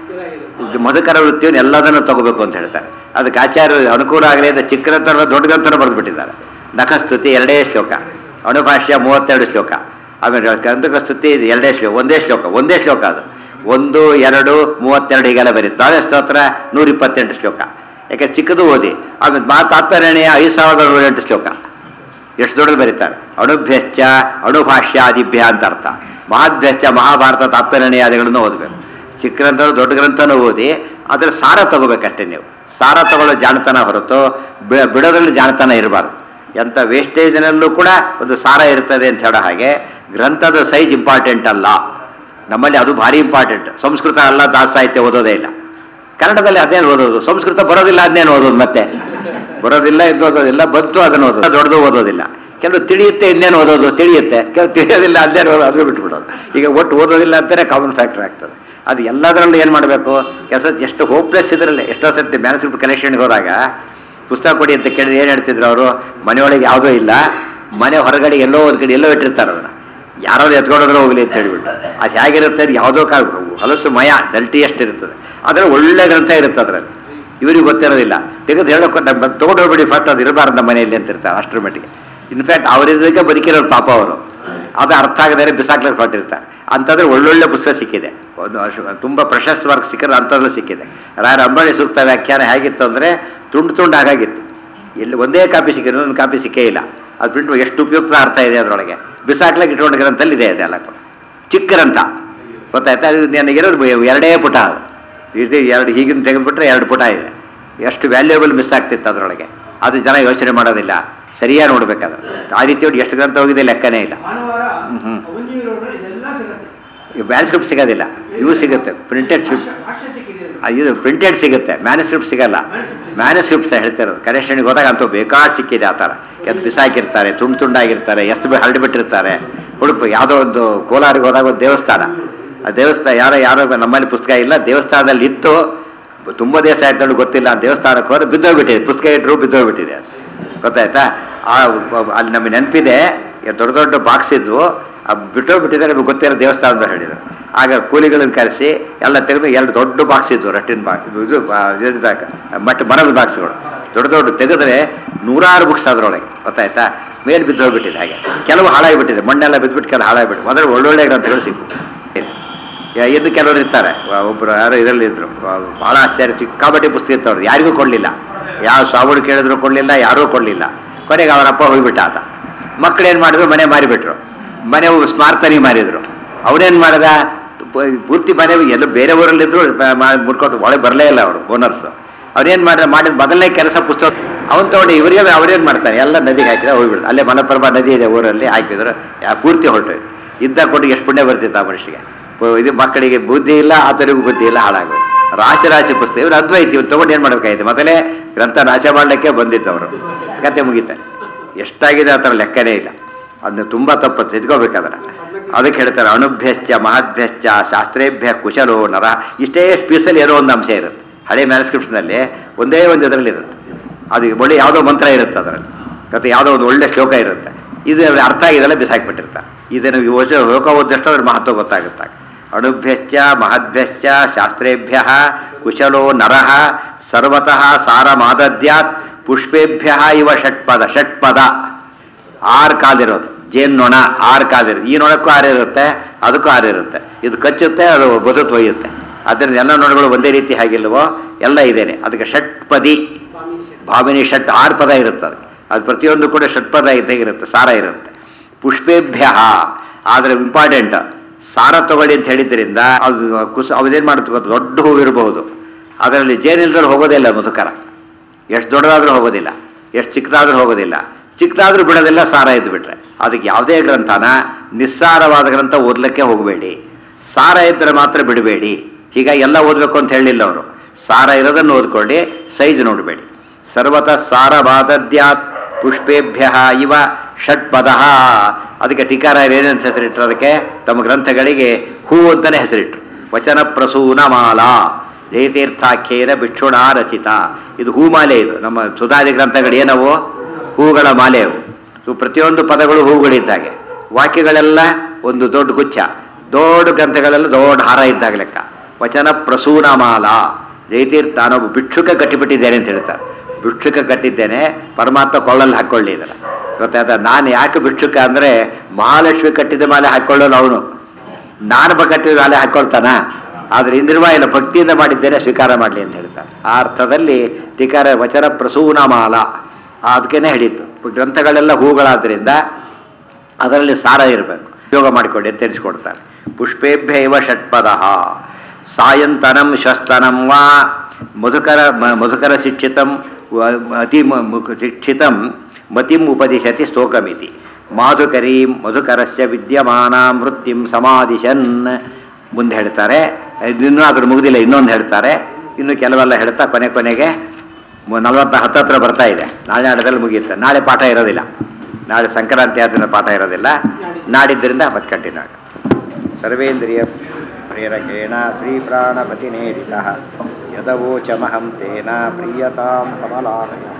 ಇದು ಮಧುಕರ ವೃತ್ತಿಯನ್ನು ಎಲ್ಲದನ್ನು ತಗೋಬೇಕು ಅಂತ ಹೇಳ್ತಾರೆ ಅದಕ್ಕೆ ಆಚಾರ್ಯರು ಅನುಕೂಲ ಆಗಲಿ ಅಂತ ಚಿಕ್ಕ ಗ್ರಂಥ ದೊಡ್ಡ ಗ್ರಂಥನ ಬರೆದು ಬಿಟ್ಟಿದ್ದಾರೆ ನಖಸ್ತುತಿ ಎರಡೇ ಶ್ಲೋಕ ಅಣುಭಾಷ್ಯ ಮೂವತ್ತೆರಡು ಶ್ಲೋಕ ಆಮೇಲೆ ಗಂಧಕ ಸ್ತುತಿ ಇದು ಎರಡೇ ಶ್ಲೋಕ ಒಂದೇ ಶ್ಲೋಕ ಒಂದೇ ಶ್ಲೋಕ ಅದು ಒಂದು ಎರಡು ಮೂವತ್ತೆರಡು ಹೀಗೆಲ್ಲ ಬರೀತಾರೆ ದ್ವಾದಶ ಸ್ತೋತ್ರ ನೂರ ಇಪ್ಪತ್ತೆಂಟು ಶ್ಲೋಕ ಯಾಕೆ ಚಿಕ್ಕದು ಓದಿ ಆಮೇಲೆ ಮಾತಾತ್ಮರಣೆಯ ಐದು ಸಾವಿರದ ನೂರೆಂಟು ಶ್ಲೋಕ ಎಷ್ಟು ದೊಡ್ಡದು ಬರೀತಾರೆ ಅಣುಭ್ಯಶ್ಚ ಅಣುಭಾಷ್ಯಾದಿಭ್ಯ ಅಂತ ಅರ್ಥ ಮಹಾಭ್ಯಶ್ಚ ಮಹಾಭಾರತ ತಾತ್ಪರ್ಯಣೆಯಾದಿಗಳನ್ನು ಓದಬೇಕು ಚಿಕ್ಕ ಗ್ರಂಥ ದೊಡ್ಡ ಗ್ರಂಥನೂ ಓದಿ ಅದರ ಸಾರ ತಗೋಬೇಕಷ್ಟೇ ನೀವು ಸಾರ ತಗೊಳ್ಳೋ ಜಾಣತನ ಹೊರತು ಬಿ- ಬಿಡೋದ್ರಲ್ಲಿ ಜಾಣತನ ಇರಬಾರ್ದು ಎಂಥ ವೇಸ್ಟೇಜ್ನಲ್ಲೂ ಕೂಡ ಒಂದು ಸಾರ ಇರ್ತದೆ ಅಂತ ಹೇಳೋ ಹಾಗೆ ಗ್ರಂಥದ ಸೈಜ್ ಇಂಪಾರ್ಟೆಂಟ್ ಅಲ್ಲ ನಮ್ಮಲ್ಲಿ ಅದು ಭಾರಿ ಇಂಪಾರ್ಟೆಂಟ್ ಸಂಸ್ಕೃತ ಅಲ್ಲ ದಾಸ ಸಾಹಿತ್ಯ ಓದೋದೇ ಇಲ್ಲ ಕನ್ನಡದಲ್ಲಿ ಅದೇನು ಓದೋದು ಸಂಸ್ಕೃತ ಬರೋದಿಲ್ಲ ಅದನ್ನೇನು ಓದೋದು ಮತ್ತೆ ಬರೋದಿಲ್ಲ ಇದು ಓದೋದಿಲ್ಲ ಬಂತು ಅದನ್ನು ಓದೋದು ದೊಡ್ಡದು ಓದೋದಿಲ್ಲ ಕೆಲವು ತಿಳಿಯುತ್ತೆ ಇನ್ನೇನು ಓದೋದು ತಿಳಿಯುತ್ತೆ ಕೆಲವು ತಿಳಿಯೋದಿಲ್ಲ ಅದೇನು ಓದೋದು ಅದು ಬಿಟ್ಬಿಡೋದು ಈಗ ಒಟ್ಟು ಓದೋದಿಲ್ಲ ಅಂತಲೇ ಕಾಮನ್ ಫ್ಯಾಕ್ಟರ್ ಆಗ್ತದೆ ಅದು ಎಲ್ಲದರಲ್ಲೂ ಏನು ಮಾಡಬೇಕು ಕೆಲಸ ಎಷ್ಟು ಹೋಪ್ಲೆಸ್ ಇದರಲ್ಲಿ ಎಷ್ಟೋ ಸರ್ತಿ ಮ್ಯಾನೇಜ್ಮೆಂಟ್ ಕಲೆಕ್ಷನ್ಗೆ ಹೋದಾಗ ಪುಸ್ತಕ ಕೊಡಿ ಅಂತ ಕೇಳಿದ್ರೆ ಏನು ಹೇಳ್ತಿದ್ರು ಅವರು ಮನೆಯೊಳಗೆ ಯಾವುದೂ ಇಲ್ಲ ಮನೆ ಹೊರಗಡೆ ಎಲ್ಲೋ ಒಂದು ಕಡೆ ಎಲ್ಲೋ ಇಟ್ಟಿರ್ತಾರೆ ಅದನ್ನು ಯಾರಾದ್ರು ಎತ್ಕೊಂಡೋದ್ರೆ ಹೋಗ್ಲಿ ಅಂತ ಹೇಳ್ಬಿಟ್ಟು ಅದು ಹೇಗಿರುತ್ತೆ ಅದು ಯಾವುದೋ ಕಾ ಹೊಲಸು ಮಯ ಡಲ್ಟಿ ಎಷ್ಟು ಇರ್ತದೆ ಅದರ ಒಳ್ಳೆ ಗ್ರಂಥ ಇರುತ್ತೆ ಅದರಲ್ಲಿ ಇವ್ರಿಗೆ ಗೊತ್ತಿರೋದಿಲ್ಲ ತೆಗೆದು ಹೇಳೋಕೆ ನಮ್ಮ ತೊಗೊಂಡು ಹೋಗ್ಬಿಡಿ ಫಸ್ಟ್ ಅದು ಇರಬಾರ್ದು ನಮ್ಮ ಮನೆಯಲ್ಲಿ ಅಂತ ಇರ್ತಾರೆ ಅಷ್ಟರ ಮಟ್ಟಿಗೆ ಇನ್ಫ್ಯಾಕ್ಟ್ ಅವರಿದ್ದಕ್ಕೆ ಬದುಕಿರೋರು ಪಾಪ ಅವರು ಅದು ಅರ್ಥ ಆಗದೇ ಬಿಸಾಕ್ಲಿಕ್ಕೆ ಹೊರಟಿರ್ತಾರೆ ಅಂಥದ್ರೆ ಒಳ್ಳೊಳ್ಳೆ ಪುಸ್ತಕ ಸಿಕ್ಕಿದೆ ಒಂದು ಅಶ್- ತುಂಬ ಪ್ರಶಸ್ತ ವರ್ಗ ಸಿಕ್ಕಿದ್ರೆ ಅಂಥದ್ರಲ್ಲಿ ಸಿಕ್ಕಿದೆ ರಾಯರ ಅಂಬಾಣಿ ಸೂಕ್ತ ವ್ಯಾಖ್ಯಾನ ಹೇಗಿತ್ತು ಅಂದರೆ ತುಂಡು ತುಂಡು ಹಾಗಾಗಿತ್ತು ಎಲ್ಲಿ ಒಂದೇ ಕಾಪಿ ಸಿಕ್ಕಿದೆ ಇನ್ನೊಂದು ಕಾಪಿ ಸಿಕ್ಕೇ ಇಲ್ಲ ಅದು ಪ್ರಿಂಟ್ ಎಷ್ಟು ಉಪಯುಕ್ತ ಅರ್ಥ ಇದೆ ಅದರೊಳಗೆ ಬಿಸಾಕ್ಲಿಕ್ಕೆ ಇಟ್ಕೊಂಡು ಗ್ರಂಥಲ್ಲಿ ಇದೆ ಅದೆಲ್ಲ ಕೂಡ ಚಿಕ್ಕ ಗ್ರಂಥ ಗೊತ್ತಾಯ್ತಾ ಇದು ನನಗಿರೋದು ಬ- ಎರಡೇ ಪುಟ ಅದು ಇದು ಎರಡು ಹೀಗಿನ ತೆಗೆದುಬಿಟ್ರೆ ಎರಡು ಪುಟ ಇದೆ ಎಷ್ಟು ವ್ಯಾಲ್ಯೂಯಬಲ್ ಮಿಸ್ ಆಗ್ತಿತ್ತು ಅದರೊಳಗೆ ಅದು ಜನ ಯೋಚನೆ ಮಾಡೋದಿಲ್ಲ ಸರಿಯಾಗಿ ನೋಡ್ಬೇಕಾದ್ರೆ ಆ ರೀತಿ ನೋಡಿ ಎಷ್ಟು ಗ್ರಂಥ ಹೋಗಿದೆ ಲೆಕ್ಕನೇ ಇಲ್ಲ ಭಾನುವಾರ ಹ್ಮ್, ಹ್ಮ್. ಅವನಿ ರೋಡ್ ಇದೆಲ್ಲ ಸಿಗುತ್ತೆ ಮ್ಯಾನ್ಸ್ಕ್ರಿಪ್ಟ್ ಸಿಗೋದಿಲ್ಲ ಇವು ಸಿಗುತ್ತೆ ಪ್ರಿಂಟೆಡ್ ಸ್ಕ್ರಿಪ್ಟ್ ಭಾಷೆ- ಭಾಷೆ ಸಿಕ್ಕಿದೆ ಇದು. ಆ, ಇದು ಪ್ರಿಂಟೆಡ್ ಸಿಗುತ್ತೆ ಮ್ಯಾನುಸ್ಕ್ರಿಪ್ಟ್ ಸಿಗಲ್ಲ ಮ್ಯಾನುಸ್ಕ್ರಿಪ್ಟ್ಸ್ ಹೇಳ್ತಿರೋದು ಕರೆಕ್ಷನ್ಗೆ ಹೋದಾಗ ಅಂತೂ ಬೇಕಾದ್ ಸಿಕ್ಕಿದೆ ಆ ಥರ ಕೆತ್ತ ಬಿಸಾಕಿರ್ತಾರೆ ತುಂಡು ತುಂಡಾಗಿರ್ತಾರೆ ಎಷ್ಟು ಬಿ ಹರಡಿ ಬಿಟ್ಟಿರ್ತಾರೆ ಹುಡುಕು ಯಾವುದೋ ಒಂದು ಕೋಲಾರಿಗೆ ಹೋದಾಗ ಒಂದು ದೇವಸ್ಥಾನ ಆ ದೇವಸ್ಥಾನ ಯಾರೋ ಯಾರೋ ನಮ್ಮಲ್ಲಿ ಪುಸ್ತಕ ಇಲ್ಲ ದೇವಸ್ಥಾನದಲ್ಲಿ ಇತ್ತು ತುಂಬ ದಿವಸ ಆಯ್ತು ಗೊತ್ತಿಲ್ಲ ಆ ದೇವಸ್ಥಾನಕ್ಕೆ ಹೋದ್ರೆ ಬಿದ್ದೋಗ್ಬಿಟ್ಟಿದೆ ಪುಸ್ತಕ ಇಟ್ಟರು ಬಿದ್ದೋಗ್ಬಿಟ್ಟಿದೆ ಅದು ಗೊತ್ತಾಯ್ತಾ ಆ ಅಲ್ಲಿ ನಮಗೆ ನೆನಪಿದೆ ದೊಡ್ಡ ದೊಡ್ಡ ಬಾಕ್ಸ್ ಇದ್ವು ಆ ಬಿಟ್ಟೋಗ್ಬಿಟ್ಟಿದ್ದಾರೆ ನಮಗೆ ಗೊತ್ತಿರೋ ದೇವಸ್ಥಾನ ಅಂತ ಹೇಳಿದರು ಆಗ ಕೂಲಿಗಳನ್ನು ಕರೆಸಿ ಎಲ್ಲ ತೆಗೆದು ಎರಡು ದೊಡ್ಡ ಬಾಕ್ಸ್ ಇದ್ವು ರಟ್ಟಿನ ಬಾಕ್ಸ್ ಇದು ಇದು ಆ, ಇದ್ದಾಗ ಮಟ್ಟ ಮರದ ಬಾಕ್ಸ್ಗಳು ದೊಡ್ಡ ದೊಡ್ಡ ತೆಗೆದ್ರೆ ನೂರಾರು ಬುಕ್ಸ್ ಅದರೊಳಗೆ ಗೊತ್ತಾಯ್ತಾ ಮೇಲೆ ಬಿದ್ದು ಹೋಗ್ಬಿಟ್ಟಿದೆ ಹಾಗೆ ಕೆಲವು ಹಾಳಾಗಿಬಿಟ್ಟಿದೆ ಮಣ್ಣೆಲ್ಲ ಬಿದ್ದುಬಿಟ್ಟು ಕೆಲವು ಹಾಳಾಗ್ಬಿಟ್ಟು ಮೊದಲು ಒಳ್ಳೊಳ್ಳೆ ಗ್ರಂಥಗಳು ಸಿಕ್ಕು ಯಾ- ಇನ್ನು ಕೆಲವರು ಇರ್ತಾರೆ ವ- ಒಬ್ರು ಯಾರೋ ಇದರಲ್ಲಿ ಇದ್ರು ವ- ಬಹಳ ಆಶ್ಚರ್ಯ ಸಿಕ್ಕಾಪಟ್ಟೆ ಪುಸ್ತಕ ಇತ್ತವ್ರು ಯಾರಿಗೂ ಕೊಡಲಿಲ್ಲ ಯಾವ ಸಾವುಡು ಕೇಳಿದ್ರು ಕೊಡಲಿಲ್ಲ ಯಾರೂ ಕೊಡಲಿಲ್ಲ ಕೊನೆಗೆ ಅವರಪ್ಪ ಹೋಗ್ಬಿಟ್ಟ ಆತ ಮಕ್ಕಳು ಏನು ಮಾಡಿದ್ರು ಮನೆ ಮಾರಿಬಿಟ್ರು ಮನೆ ಸ್ಮಾರ್ತನಿ ಮಾರಿದ್ರು ಅವನೇನು ಮಾಡ್ದ ಪ- ಪೂರ್ತಿ ಮನೆ ಎಲ್ಲ ಬೇರೆ ಊರಲ್ಲಿದ್ರು ಮುಡ್ಕೊಂಡು ಒಳಗೆ ಬರಲೇ ಇಲ್ಲ ಅವರು ಓನರ್ಸು ಅವ್ರೇನು ಮಾಡಿದ ಮಾಡಿದ ಮೊದಲನೇ ಕೆಲಸ ಪುಸ್ತಕ ಅವನು ತಗೊಂಡು ಇವರಿಗೆ ಅವ್ರೇನು ಮಾಡ್ತಾರೆ ಎಲ್ಲ ನದಿಗೆ ಹಾಕಿದ್ರೆ ಹೋಗ್ಬಿಡ್ತಾರೆ ಅಲ್ಲೇ ಮಲಪ್ರಭಾ ನದಿ ಇದೆ ಊರಲ್ಲಿ ಹಾಕಿದ್ರು ಯಾ ಪೂರ್ತಿ ಹೊರಟು ಇದ್ದ ಕೊಟ್ಟು ಎಷ್ಟು ಪುಣ್ಯ ಬರ್ತಿತ್ತು ಆ ಮನುಷ್ಯಗೆ ಪ- ಇದು ಮಕ್ಕಳಿಗೆ ಬುದ್ಧಿ ಇಲ್ಲ ಆತನಿಗೂ ಬುದ್ಧಿ ಇಲ್ಲ ಹಾಳಾಗೋದು ರಾಶಿ ರಾಶಿ ಪುಸ್ತಕ ಇವ್ರು ಅದ್ವೈತಿ ಇವ್ರು ತಗೊಂಡು ಏನು ಮಾಡ್ಬೇಕಾಯ್ತು ಮೊದಲೇ ಗ್ರಂಥ ನಾಶ ಮಾಡಲಿಕ್ಕೆ ಬಂದಿತ್ತು ಅವರು ಕತೆ ಮುಗೀತಾರೆ ಎಷ್ಟಾಗಿದೆ ಆ ಥರ ಲೆಕ್ಕನೇ ಇಲ್ಲ ಅದನ್ನ ತುಂಬ ತಪ್ಪು ತಿದ್ಕೋಬೇಕಾದ್ರೆ ಅದಕ್ಕೆ ಹೇಳ್ತಾರೆ ಅಣುಭ್ಯಶ್ಚ ಮಹದ್ಭ್ಯಶ್ಚ ಶಾಸ್ತ್ರೇಭ್ಯ ಕುಶಲೋ ನರ ಇಷ್ಟೇ ಪೀಸಲ್ಲಿ ಏನೋ ಒಂದು ಅಂಶ ಇರುತ್ತೆ ಹಳೆ ಮ್ಯಾನ್ಸ್ಕ್ರಿಪ್ಷನಲ್ಲಿ ಒಂದೇ ಒಂದು ಇದರಲ್ಲಿ ಇರುತ್ತೆ ಅದು ಒಳ್ಳೆ ಯಾವುದೋ ಮಂತ್ರ ಇರುತ್ತೆ ಅದರಲ್ಲಿ ಮತ್ತು ಯಾವುದೋ ಒಂದು ಒಳ್ಳೆ ಶ್ಲೋಕ ಇರುತ್ತೆ ಇದು ಅವ್ರಿಗೆ ಅರ್ಥ ಆಗಿದೆಲ್ಲ ಬಿಸಾಕ್ಬಿಟ್ಟಿರ್ತಾರೆ ಇದನ್ನು ಯೋಚ ಲೋಕ ಓದಷ್ಟು ಅದ್ರ ಮಹತ್ವ ಗೊತ್ತಾಗುತ್ತೆ ಅಣುಭ್ಯಶ್ಚ ಮಹದ್ಭ್ಯಶ್ಚ ಶಾಸ್ತ್ರೇಭ್ಯ ಕುಶಲೋ ನರಃ ಸರ್ವತಃ ಸಾರಮಾದದ್ಯಾತ್ ಪುಷ್ಪೇಭ್ಯ ಇವ ಷಟ್ಪದ ಷಟ್ಪದ ಆರು ಕಾಲಿರೋದು ಜೇನ್ ನೊಣ ಆರು ಕಾಲಿರುತ್ತೆ ಈ ನೊಣಕ್ಕೂ ಆರು ಇರುತ್ತೆ ಅದಕ್ಕೂ ಆರು ಇರುತ್ತೆ ಇದು ಕಚ್ಚುತ್ತೆ ಅದು ಬದುಕು ಒಯ್ಯುತ್ತೆ ಅದರಿಂದ ಎಲ್ಲ ನೊಣಗಳು ಒಂದೇ ರೀತಿ ಹಾಗಿಲ್ವೋ ಎಲ್ಲ ಇದೇನೆ ಅದಕ್ಕೆ ಷಟ್ಪದಿ ಭಾಮಿನಿ ಷಟ್ ಆರು ಪದ ಇರುತ್ತೆ ಅದು ಅದು ಪ್ರತಿಯೊಂದು ಕೂಡ ಷಟ್ಪದ ಇದ್ದೇ ಇರುತ್ತೆ ಸಾರ ಇರುತ್ತೆ ಪುಷ್ಪೇಭ್ಯ ಆದರೆ ಇಂಪಾರ್ಟೆಂಟ್ ಸಾರ ತಗೊಳ್ಳಿ ಅಂತ ಹೇಳಿದ್ರಿಂದ ಅದು ಕುಸ ಅದೇನು ಮಾಡುತ್ತೆ ಗೊತ್ತಾ ದೊಡ್ಡ ಹೂವು ಇರಬಹುದು ಅದರಲ್ಲಿ ಜೇನಿಲ್ದವ್ರು ಹೋಗೋದಿಲ್ಲ ಮಧುಕರ ಎಷ್ಟು ದೊಡ್ಡದಾದ್ರೂ ಹೋಗೋದಿಲ್ಲ ಎಷ್ಟು ಚಿಕ್ಕದಾದ್ರೂ ಹೋಗೋದಿಲ್ಲ ಚಿಕ್ಕದಾದ್ರೂ ಬಿಡೋದಿಲ್ಲ ಸಾರ ಇದ್ದು ಬಿಟ್ರೆ ಅದಕ್ಕೆ ಯಾವುದೇ ಗ್ರಂಥನ ನಿಸ್ಸಾರವಾದ ಗ್ರಂಥ ಓದ್ಲಿಕ್ಕೆ ಹೋಗಬೇಡಿ ಸಾರ ಇದ್ದರೆ ಮಾತ್ರ ಬಿಡಬೇಡಿ ಹೀಗಾಗಿ ಎಲ್ಲ ಓದಬೇಕು ಅಂತ ಹೇಳಿಲ್ಲ ಅವರು ಸಾರ ಇರೋದನ್ನು ಓದ್ಕೊಳ್ಳಿ ಸೈಜ್ ನೋಡಬೇಡಿ ಸರ್ವತಃ ಸಾರವಾದದ್ಯಾತ್ ಪುಷ್ಪೇಭ್ಯ ಇವ ಷಟ್ಪದ ಅದಕ್ಕೆ ಟೀಕಾರ ಏನೇನು ಹೆಸರಿಟ್ಟರು ಅದಕ್ಕೆ ತಮ್ಮ ಗ್ರಂಥಗಳಿಗೆ ಹೂ ಅಂತಲೇ ಹೆಸರಿಟ್ರು ವಚನ ಪ್ರಸೂನ ಮಾಲಾ ಜಯತೀರ್ಥಾಖ್ಯೇನ ಭಿಕ್ಷುಣ ರಚಿತ ಇದು ಹೂಮಾಲೆ ಇದು ನಮ್ಮ ಸುಧಾದಿ ಗ್ರಂಥಗಳು ಏನವು ಹೂಗಳ ಮಾಲೆ ಅವು ಇವು ಪ್ರತಿಯೊಂದು ಪದಗಳು ಹೂಗಳಿದ್ದಾಗೆ ವಾಕ್ಯಗಳೆಲ್ಲ ಒಂದು ದೊಡ್ಡ ಗುಚ್ಛ ದೊಡ್ಡ ಗ್ರಂಥಗಳೆಲ್ಲ ದೊಡ್ಡ ಹಾರ ಇದ್ದಾಗ ಲೆಕ್ಕ ವಚನ ಪ್ರಸೂನ ಮಾಲಾ ಜಯತೀರ್ಥ ನಾನೊಬ್ಬ ಭಿಕ್ಷುಕ ಕಟ್ಟಿಬಿಟ್ಟಿದ್ದೇನೆ ಅಂತ ಹೇಳ್ತಾರೆ ಭಿಕ್ಷುಕ ಕಟ್ಟಿದ್ದೇನೆ ಪರಮಾತ್ಮ ಕೊಳ್ಳಲ್ಲಿ ಹಾಕ್ಕೊಳ್ಳಿ ಇದರ ಗೊತ್ತಾಯ್ತಾ ನಾನು ಯಾಕೆ ಭಿಕ್ಷುಕ ಅಂದರೆ ಮಹಾಲಕ್ಷ್ಮಿ ಕಟ್ಟಿದ ಮಾಲೆ ಹಾಕ್ಕೊಳ್ಳೋನು ಅವನು ನಾನು ಬ ಕಟ್ಟಿದ ಮಾಲೆ ಹಾಕ್ಕೊಳ್ತಾನ ಆದ್ರೆ ಇಂದ್ರವ ಇಲ್ಲ ಭಕ್ತಿಯಿಂದ ಮಾಡಿದ್ದೇನೆ ಸ್ವೀಕಾರ ಮಾಡಲಿ ಅಂತ ಹೇಳ್ತಾರೆ ಆ ಅರ್ಥದಲ್ಲಿ ಟೀಕಾರ ವಚನ ಪ್ರಸೂನ ಮಾಲ ಅದಕ್ಕೇನೆ ಹಿಡಿತು ಗ್ರಂಥಗಳೆಲ್ಲ ಹೂಗಳಾದ್ರಿಂದ ಅದರಲ್ಲಿ ಸಾರ ಇರಬೇಕು ಯೋಗ ಮಾಡಿಕೊಡಿ ಅಂತ ತಿಳಿಸ್ಕೊಡ್ತಾರೆ ಪುಷ್ಪೇಭ್ಯ ಇವ ಷಟ್ಪದ ಸಾಯಂತನಂ ಶ್ವಸ್ತನಂ ವಾ ಮಧುಕರ ಮ- ಮಧುಕರ ಶಿಕ್ಷಿತಂ ವ- ಅತಿ ಮ- ಮುಖ- ಶಿಕ್ಷಿತಂ ಮತಿಂ ಉಪದಿಶತಿ ಸ್ತೋಕಮಿತಿ ಮಾಧುಕರೀಂ ಮಧುಕರಸ್ಯ ವಿದ್ಯಮಾನ ಮೃತ್ಯುಂ ಸಮಾಧಿಶನ್ ಮುಂದೆ ಹೇಳ್ತಾರೆ ಇನ್ನೂ ಅದ್ರ ಮುಗಿದಿಲ್ಲ ಇನ್ನೊಂದು ಹೇಳ್ತಾರೆ ಇನ್ನು ಕೆಲವೆಲ್ಲ ಹೇಳ್ತಾ ಕೊನೆ ಕೊನೆಗೆ ಮು- ನಲವತ್ತ ಹತ್ತತ್ರ ಬರ್ತಾ ಇದೆ ನಾಳೆ ನಾಡದಲ್ಲಿ ಮುಗಿಯುತ್ತೆ ನಾಳೆ ಪಾಠ ಇರೋದಿಲ್ಲ ನಾಳೆ ಸಂಕ್ರಾಂತಿ ಆದ್ರಿಂದ ಪಾಠ ಇರೋದಿಲ್ಲ ನಾಡಿದ್ದರಿಂದ ಮತ್ತೆ ಕಂಟಿನ್ಯೂ ಆಗುತ್ತೆ ಸರ್ವೇಂದ್ರಿಯ ಪ್ರೇರಕೇಣ ಶ್ರೀಪ್ರಾಣಪತಿನೇರಿತ ಯದವೋಚಮಹಂ ತೇನ ಪ್ರೀಯತಾಂ ಕಮಲಾನಯಃ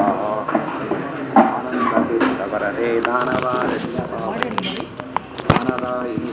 ಆನಂದತೀರ್ಥವರದೇ ದಾನವಾರಣ್ಯಪಾವನಿ ಜ್ಞಾನದಾಯಿನಿ